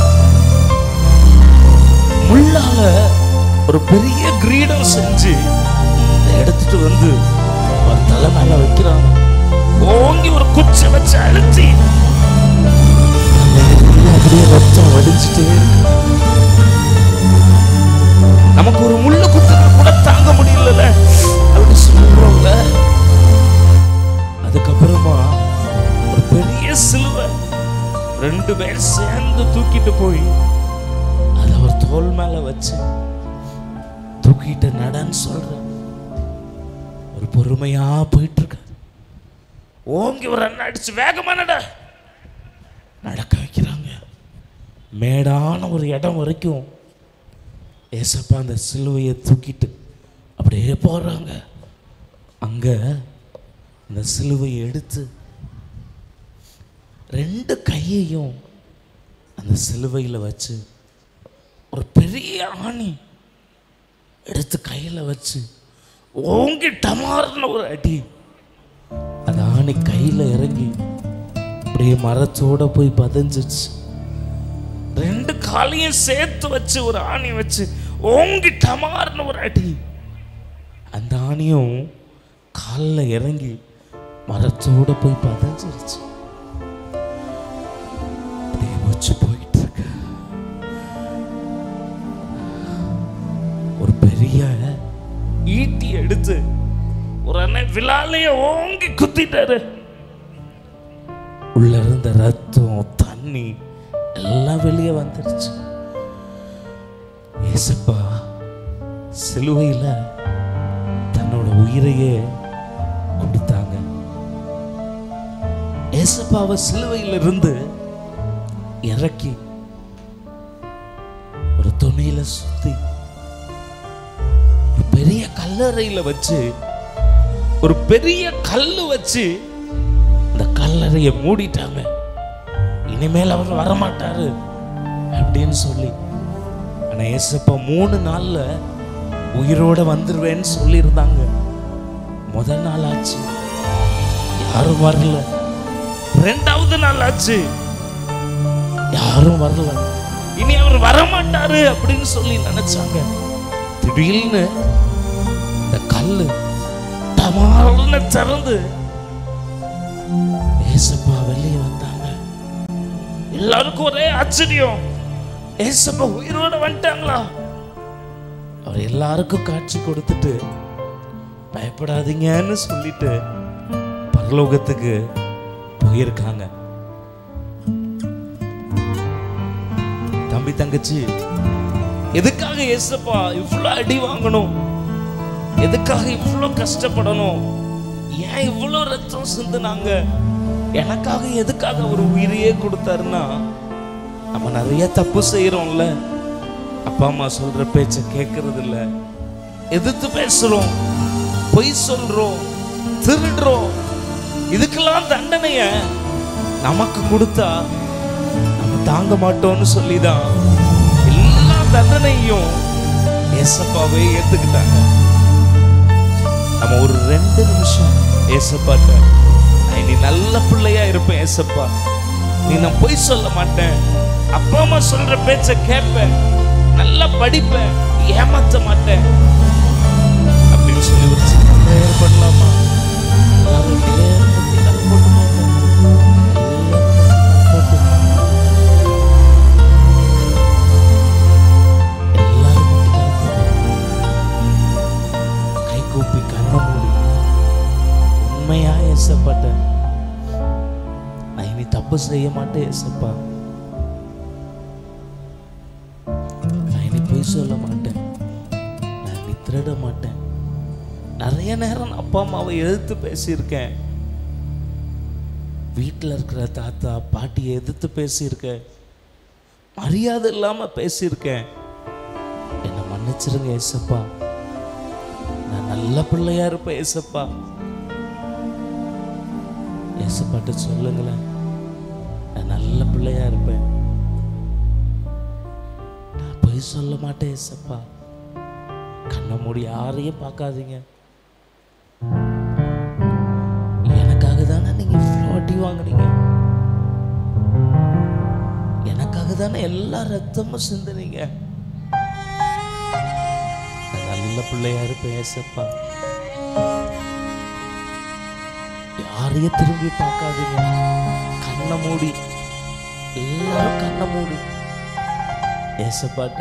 [SPEAKER 1] முள்ளால ஒரு பெரிய கிரீடம் செஞ்சு அதை எடுத்துட்டு வந்து அவர் தலை மேல வைக்கிறாங்க ஓங்கி ஒரு குச்சை வச்சு அழுத்தி தலையில அப்படியே ரத்தம் வடிஞ்சிட்டு நமக்கு ஒரு முள்ளு குத்துனா கூட தாங்க முடியல அப்படி சொல்றோம்ல அதுக்கப்புறமா ஒரு பெரிய சிலுவை ரெண்டு பேர் சேர்ந்து தூக்கிட்டு போய் அதை அவர் தோல் மேல வச்சு தூக்கிட்டு நடன்னு சொல்ற ஒரு பொறுமையா போயிட்டு இருக்க ஓங்கி ஒரு அண்ணன் அடிச்சு வேகமா நட நடக்க வைக்கிறாங்க மேடான ஒரு இடம் வரைக்கும் ஏசப்பா அந்த சிலுவையை தூக்கிட்டு அப்படியே போறாங்க அங்க அந்த சிலுவையை எடுத்து ரெண்டு கையையும் அந்த சிலுவையில் வச்சு ஒரு பெரிய ஆணி எடுத்து கையில் வச்சு ஓங்கி டமார்னு ஒரு அடி அந்த ஆணி கையில் இறங்கி அப்படியே மரத்தோட போய் பதிஞ்சிச்சு ரெண்டு காலையும் சேர்த்து வச்சு ஒரு ஆணி வச்சு ஓங்கி டமார்னு ஒரு அடி அந்த ஆணியும் காலில் இறங்கி மரத்தோட போய் பதிஞ்சிருச்சு அப்படியே வச்சு போயிட்டு இருக்கு ஒரு பெரிய ஈட்டி எடுத்து ஒரு அண்ணன் விழாலைய ஓங்கி குத்திட்டாரு உள்ள இருந்த ரத்தம் தண்ணி எல்லாம் வெளியே வந்துருச்சு ஏசப்பா சிலுவையில தன்னோட உயிரையே கொடுத்தாங்க ஏசப்பாவை சிலுவையில இருந்து இறக்கி ஒரு துணியில சுத்தி ஒரு பெரிய கல்லறையில வச்சு ஒரு பெரிய கல்லு வச்சு அந்த கல்லறையை மூடிட்டாங்க இனிமேல் அவர் வரமாட்டாரு அப்படின்னு சொல்லி ஆனா ஏசப்பா மூணு நாள்ல உயிரோட வந்துருவேன்னு சொல்லியிருந்தாங்க முதல் நாள் ஆச்சு யாரும் வரல ரெண்டாவது நாள் ஆச்சு யாரும் வரல இனி அவர் வரமாட்டாரு அப்படின்னு சொல்லி நினைச்சாங்க திடீர்னு இந்த கல்லு டமால்னு திறந்து ஏசப்பா வெளியே வந்தாங்க எல்லாருக்கும் ஒரே ஆச்சரியம் ஏசப்பா உயிரோட வந்துட்டாங்களா அவர் எல்லாருக்கும் காட்சி கொடுத்துட்டு பயப்படாதீங்கன்னு சொல்லிட்டு பரலோகத்துக்கு போயிருக்காங்க தம்பி தங்கச்சி எதுக்காக ஏசப்பா இவ்வளோ அடி வாங்கணும் எதுக்காக இவ்வளோ கஷ்டப்படணும் ஏன் இவ்வளோ ரத்தம் சிந்துனாங்க எனக்காக எதுக்காக ஒரு உயிரையே கொடுத்தாருன்னா நம்ம நிறைய தப்பு செய்யறோம்ல அப்பா அம்மா சொல்ற பேச்ச கேட்கறது இல்ல எதிர்த்து பேசுறோம் பொய் சொல்றோம் திருடுறோம் இதுக்கெல்லாம் தண்டனைய நமக்கு கொடுத்தா நம்ம தாங்க மாட்டோம்னு சொல்லிதான் எல்லா தண்டனையும் ஏசப்பாவே ஏத்துக்கிட்டாங்க நம்ம ஒரு ரெண்டு நிமிஷம் ஏசப்பாட்ட "நான் நீ நல்ல பிள்ளையா இருப்பேன் ஏசப்பா நீ நான் பொய் சொல்ல மாட்டேன் அப்பா அம்மா சொல்ற பேச்ச கேட்பேன் நல்லா படிப்பேன் ஏமாத்த மாட்டேன் அப்படின்னு சொல்லி ஒரு சின்ன prayer பண்ணலாமா எல்லாரும் எல்லாரும் முட்டிக்கால் போட்டுக்கோங்க. எல்லாரும் முட்டிக்கால் போட்டு. எல்லாரும் முட்டிக்கால் போட்டு. கை கூப்பி கண்ணை மூடி உண்மையா ஏசப்பாட்ட நான் இனி தப்பு செய்ய மாட்டேன் ஏசப்பா நான் இனி பொய் சொல்ல மாட்டேன் நான் இனி திருட மாட்டேன் நிறைய நேரம் நான் அப்பா அம்மாவை எதிர்த்து பேசியிருக்கேன் வீட்டில் இருக்கிற தாத்தா பாட்டியை எதிர்த்து பேசியிருக்கேன் மரியாதை இல்லாம பேசியிருக்கேன் என்னை மன்னிச்சிருங்க ஏசப்பா நான் நல்ல பிள்ளையா இருப்பேன் ஏசப்பா ஏசப்பாட்ட சொல்லுங்களேன் நான் நல்ல பிள்ளையா இருப்பேன் நான் பொய் சொல்ல மாட்டேன் ஏசப்பா கண்ணை மூடி யாரையும் பார்க்காதீங்க எனக்காக தானே நீங்க இவ்வளோ அடி வாங்குனீங்க எனக்காக தானே எல்லா ரத்தமும் சிந்துனீங்க நான் நல்ல பிள்ளையா இருப்பேன் ஏசப்பா யாரையும் திரும்பி பார்க்காதீங்க கண்ணை மூடி எல்லாரும் கண்ணை மூடி ஏசப்பாட்ட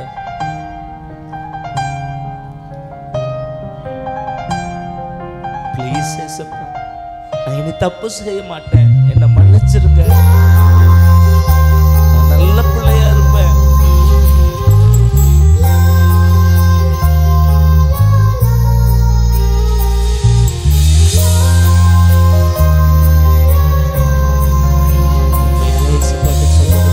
[SPEAKER 1] ப்ளீஸ் ஏசப்பா நான் இனி தப்பு செய்ய மாட்டேன் என்னை மன்னிச்சிருங்க நான் நல்ல பிள்ளையா இருப்பேன் உண்மையா ஏசப்பாட்ட சொல்லுங்க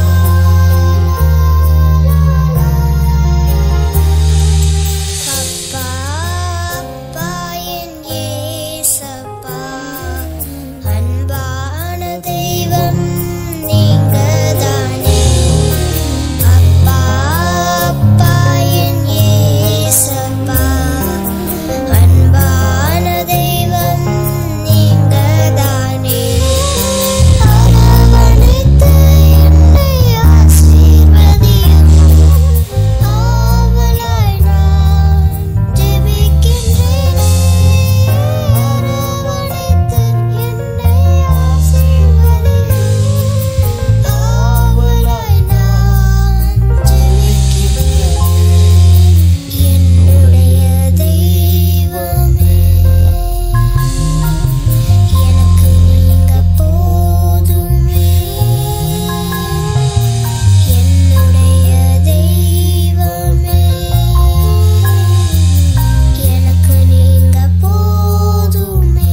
[SPEAKER 7] அப்பா அப்பா என் ஏசப்பா அன்பான தெய்வம் நீங்கதானே அப்பா அப்பா என் ஏசப்பா அன்பான தெய்வம் நீங்கதானே அரவணைத்து என்னை ஆசீர்வதியும் ஆவலாய் நான் ஜெபிக்கின்றேனே அரவணைத்து என்னை ஆசீர்வதியும் ஆவலாய் நான் ஜெபிக்கின்றேனே என்னுடைய தெய்வமே எனக்கு நீங்க போதுமே என்னுடைய தெய்வமே எனக்கு நீங்க போதுமே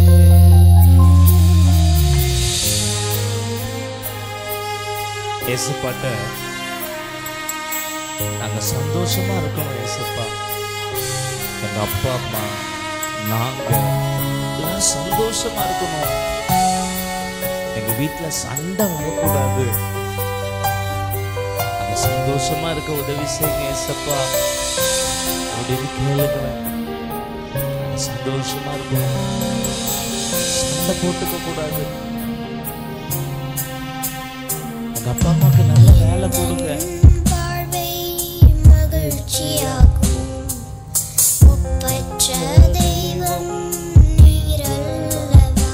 [SPEAKER 1] ஏசப்பாட்ட நாங்க சந்தோஷமா இருக்கணும் ஏசப்பா எங்க அப்பா அம்மா நாங்க எல்லாரும் சந்தோஷமா இருக்கணும் எங்க வீட்டுல சண்டை வரக்கூடாது நாங்க சந்தோஷமா இருக்க உதவி செய்யுங்க ஏசப்பா உதவி கேளுங்க சந்தோஷமா இருக்கணும் சண்டை போட்டுக்க கூடாது உங்க அப்பா அம்மாக்கு நல்ல வேலை கொடுங்க
[SPEAKER 7] வாழ்வை மகிழ்ச்சியாக்கும் ஒப்பற்ற தெய்வம் நீரல்லவா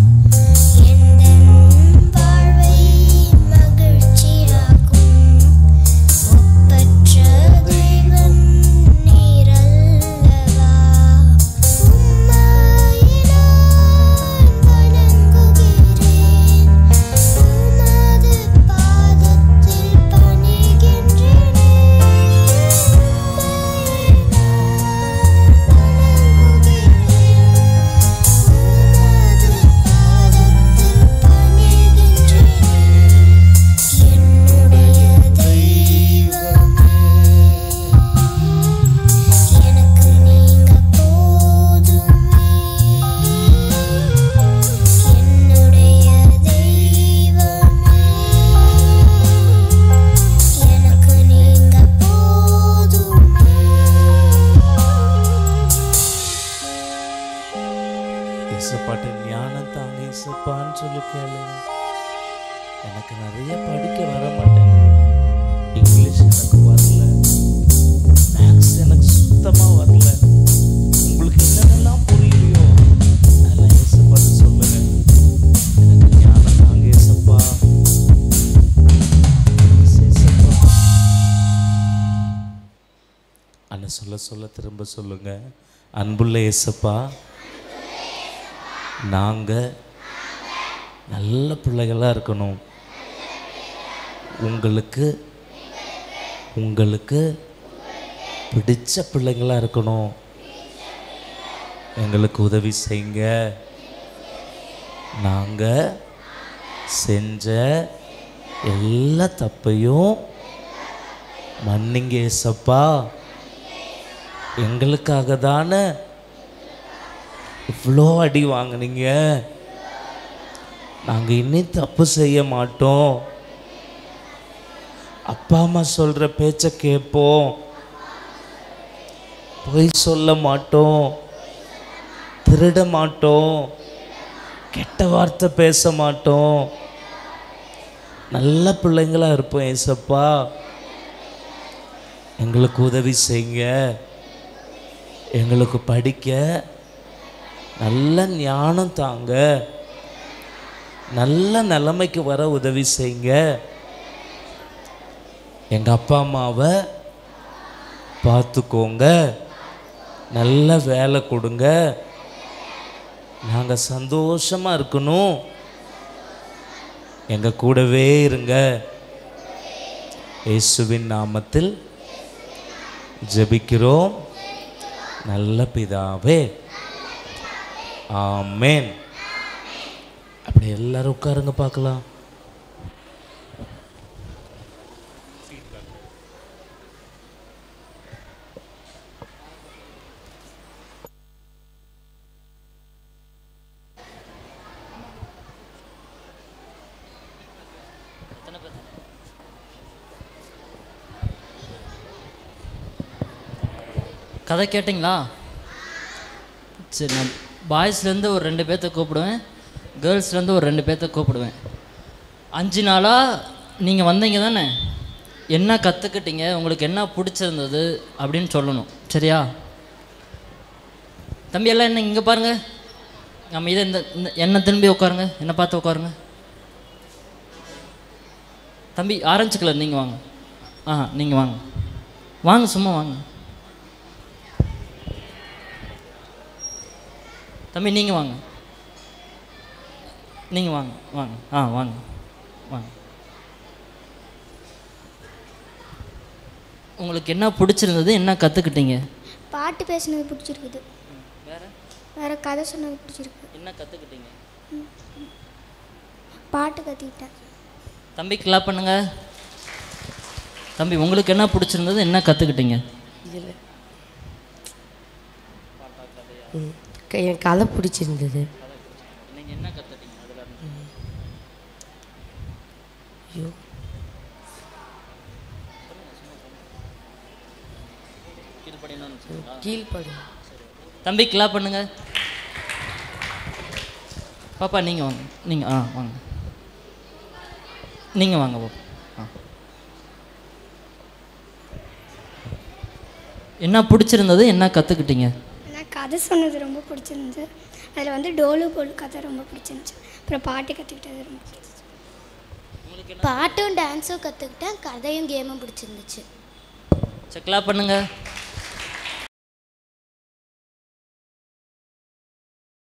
[SPEAKER 7] எந்தன் வாழ்வை மகிழ்ச்சியாக்கும் ஒப்பற்ற தெய்வம் நீரல்லவா உம்மை நான் வணங்குகிறேன் உமது பாதத்தில் பணிகின்றேனே என்னுடைய தெய்வமே எனக்கு நீங்க போதுமே என்னுடைய தெய்வமே எனக்கு நீங்க போதுமே
[SPEAKER 1] இசப்பாட்டு ஞானம் தாங்க இசப்பான்னு சொல்லி கேளு எனக்கு நிறைய படிக்க வர மாட்டேங்குது இங்கிலீஷ் எனக்கு வரல மேக்ஸ் எனக்கு சுத்தமா வரல உங்களுக்கு என்னென்னலாம் புரியலையோ அதெல்லாம் இசப்பாட்டு சொல்லுங்க எனக்கு ஞானம் தாங்க இசப்பா இசப்பா அண்ணன் சொல்ல சொல்ல திரும்ப சொல்லுங்க அன்புள்ள இயேசப்பா நாங்கள் நல்ல பிள்ளைகளாக இருக்கணும் உங்களுக்கு உங்களுக்கு பிடிச்ச பிள்ளைங்களாக இருக்கணும் எங்களுக்கு உதவி செய்யுங்க நாங்கள் செஞ்ச எல்லா தப்பையும் மன்னிங்க ஏசப்பா எங்களுக்காக தானே இவ்வளோ அடி வாங்குனீங்க நாங்கள் இனி தப்பு செய்ய மாட்டோம் அப்பா அம்மா சொல்கிற பேச்சை கேட்போம் பொய் சொல்ல மாட்டோம் திருட மாட்டோம் கெட்ட வார்த்தை பேச மாட்டோம் நல்ல பிள்ளைங்களா இருப்போம் ஏசப்பா எங்களுக்கு உதவி செய்யுங்க எங்களுக்கு படிக்க நல்ல ஞானம் தாங்க நல்ல நிலைமைக்கு வர உதவி செய்யுங்க எங்கள் அப்பா அம்மாவை பார்த்துக்கோங்க நல்ல வேலை கொடுங்க நாங்கள் சந்தோஷமாக இருக்கணும் எங்கள் கூடவே இருங்க இயேசுவின் நாமத்தில் ஜெபிக்கிறோம் நல்ல பிதாவே ஆமேன் அப்படி எல்லாரும் உட்காருங்க பார்க்கலாம்
[SPEAKER 2] கதை கேட்டிங்களா சரி நான் பாய்ஸ்லேருந்து ஒரு ரெண்டு பேர்த்த கூப்பிடுவேன் கேர்ள்ஸ்லேருந்து ஒரு ரெண்டு பேர்த்த கூப்பிடுவேன் அஞ்சு நாளாக நீங்கள் வந்தீங்க தானே என்ன கற்றுக்கிட்டீங்க உங்களுக்கு என்ன பிடிச்சிருந்தது அப்படின்னு சொல்லணும் சரியா தம்பி எல்லாம் என்ன இங்கே பாருங்க நம்ம இதை இந்த இந்த என்ன திரும்பி உட்காருங்க என்ன பார்த்து உட்காருங்க தம்பி ஆரஞ்சு கலர் நீங்கள் வாங்க ஆ நீங்கள் வாங்க வாங்க சும்மா வாங்க தம்பி நீங்கள் வாங்க நீங்கள் வாங்க வாங்க ஆ வாங்க வாங்க உங்களுக்கு என்ன பிடிச்சிருந்தது என்ன கற்றுக்கிட்டீங்க
[SPEAKER 7] பாட்டு பேசுனது பிடிச்சிருக்குது
[SPEAKER 2] வேற
[SPEAKER 7] வேற கதை சொன்னது பிடிச்சிருக்கு
[SPEAKER 2] என்ன கற்றுக்கிட்டீங்க
[SPEAKER 7] பாட்டு கற்றுக்கிட்டேன்
[SPEAKER 2] தம்பி கிளாப் பண்ணுங்க தம்பி உங்களுக்கு என்ன பிடிச்சிருந்தது என்ன கற்றுக்கிட்டீங்க
[SPEAKER 8] இதில் ம் க- எனக்கு கதை பிடிச்சிருந்தது
[SPEAKER 2] நீங்கள் என்ன கற்றுக்கிட்டீங்க அதில்
[SPEAKER 8] ஐயோ
[SPEAKER 2] இது படிக்கணும்னு
[SPEAKER 8] கீழ்ப்படி
[SPEAKER 2] தம்பி கிளாப் பண்ணுங்க பாப்பா நீங்கள் வாங்க நீங்கள் ஆ வாங்க நீங்கள் வாங்க பாப்பா ஆ என்ன பிடிச்சிருந்தது என்ன கற்றுக்கிட்டீங்க
[SPEAKER 7] எனக்கு கதை சொன்னது ரொம்ப பிடிச்சிருந்தது அதில் வந்து டோலு போல் கதை ரொம்ப பிடிச்சிருந்துச்சு அப்புறம் பாட்டு கற்றுக்கிட்டது ரொம்ப பிடிச்சிருந்துச்சு
[SPEAKER 9] பாட்டும் டான்ஸும் கற்றுக்கிட்டேன் கதையும் கேமும் பிடிச்சிருந்துச்சு
[SPEAKER 2] சரி கிளாப் பண்ணுங்க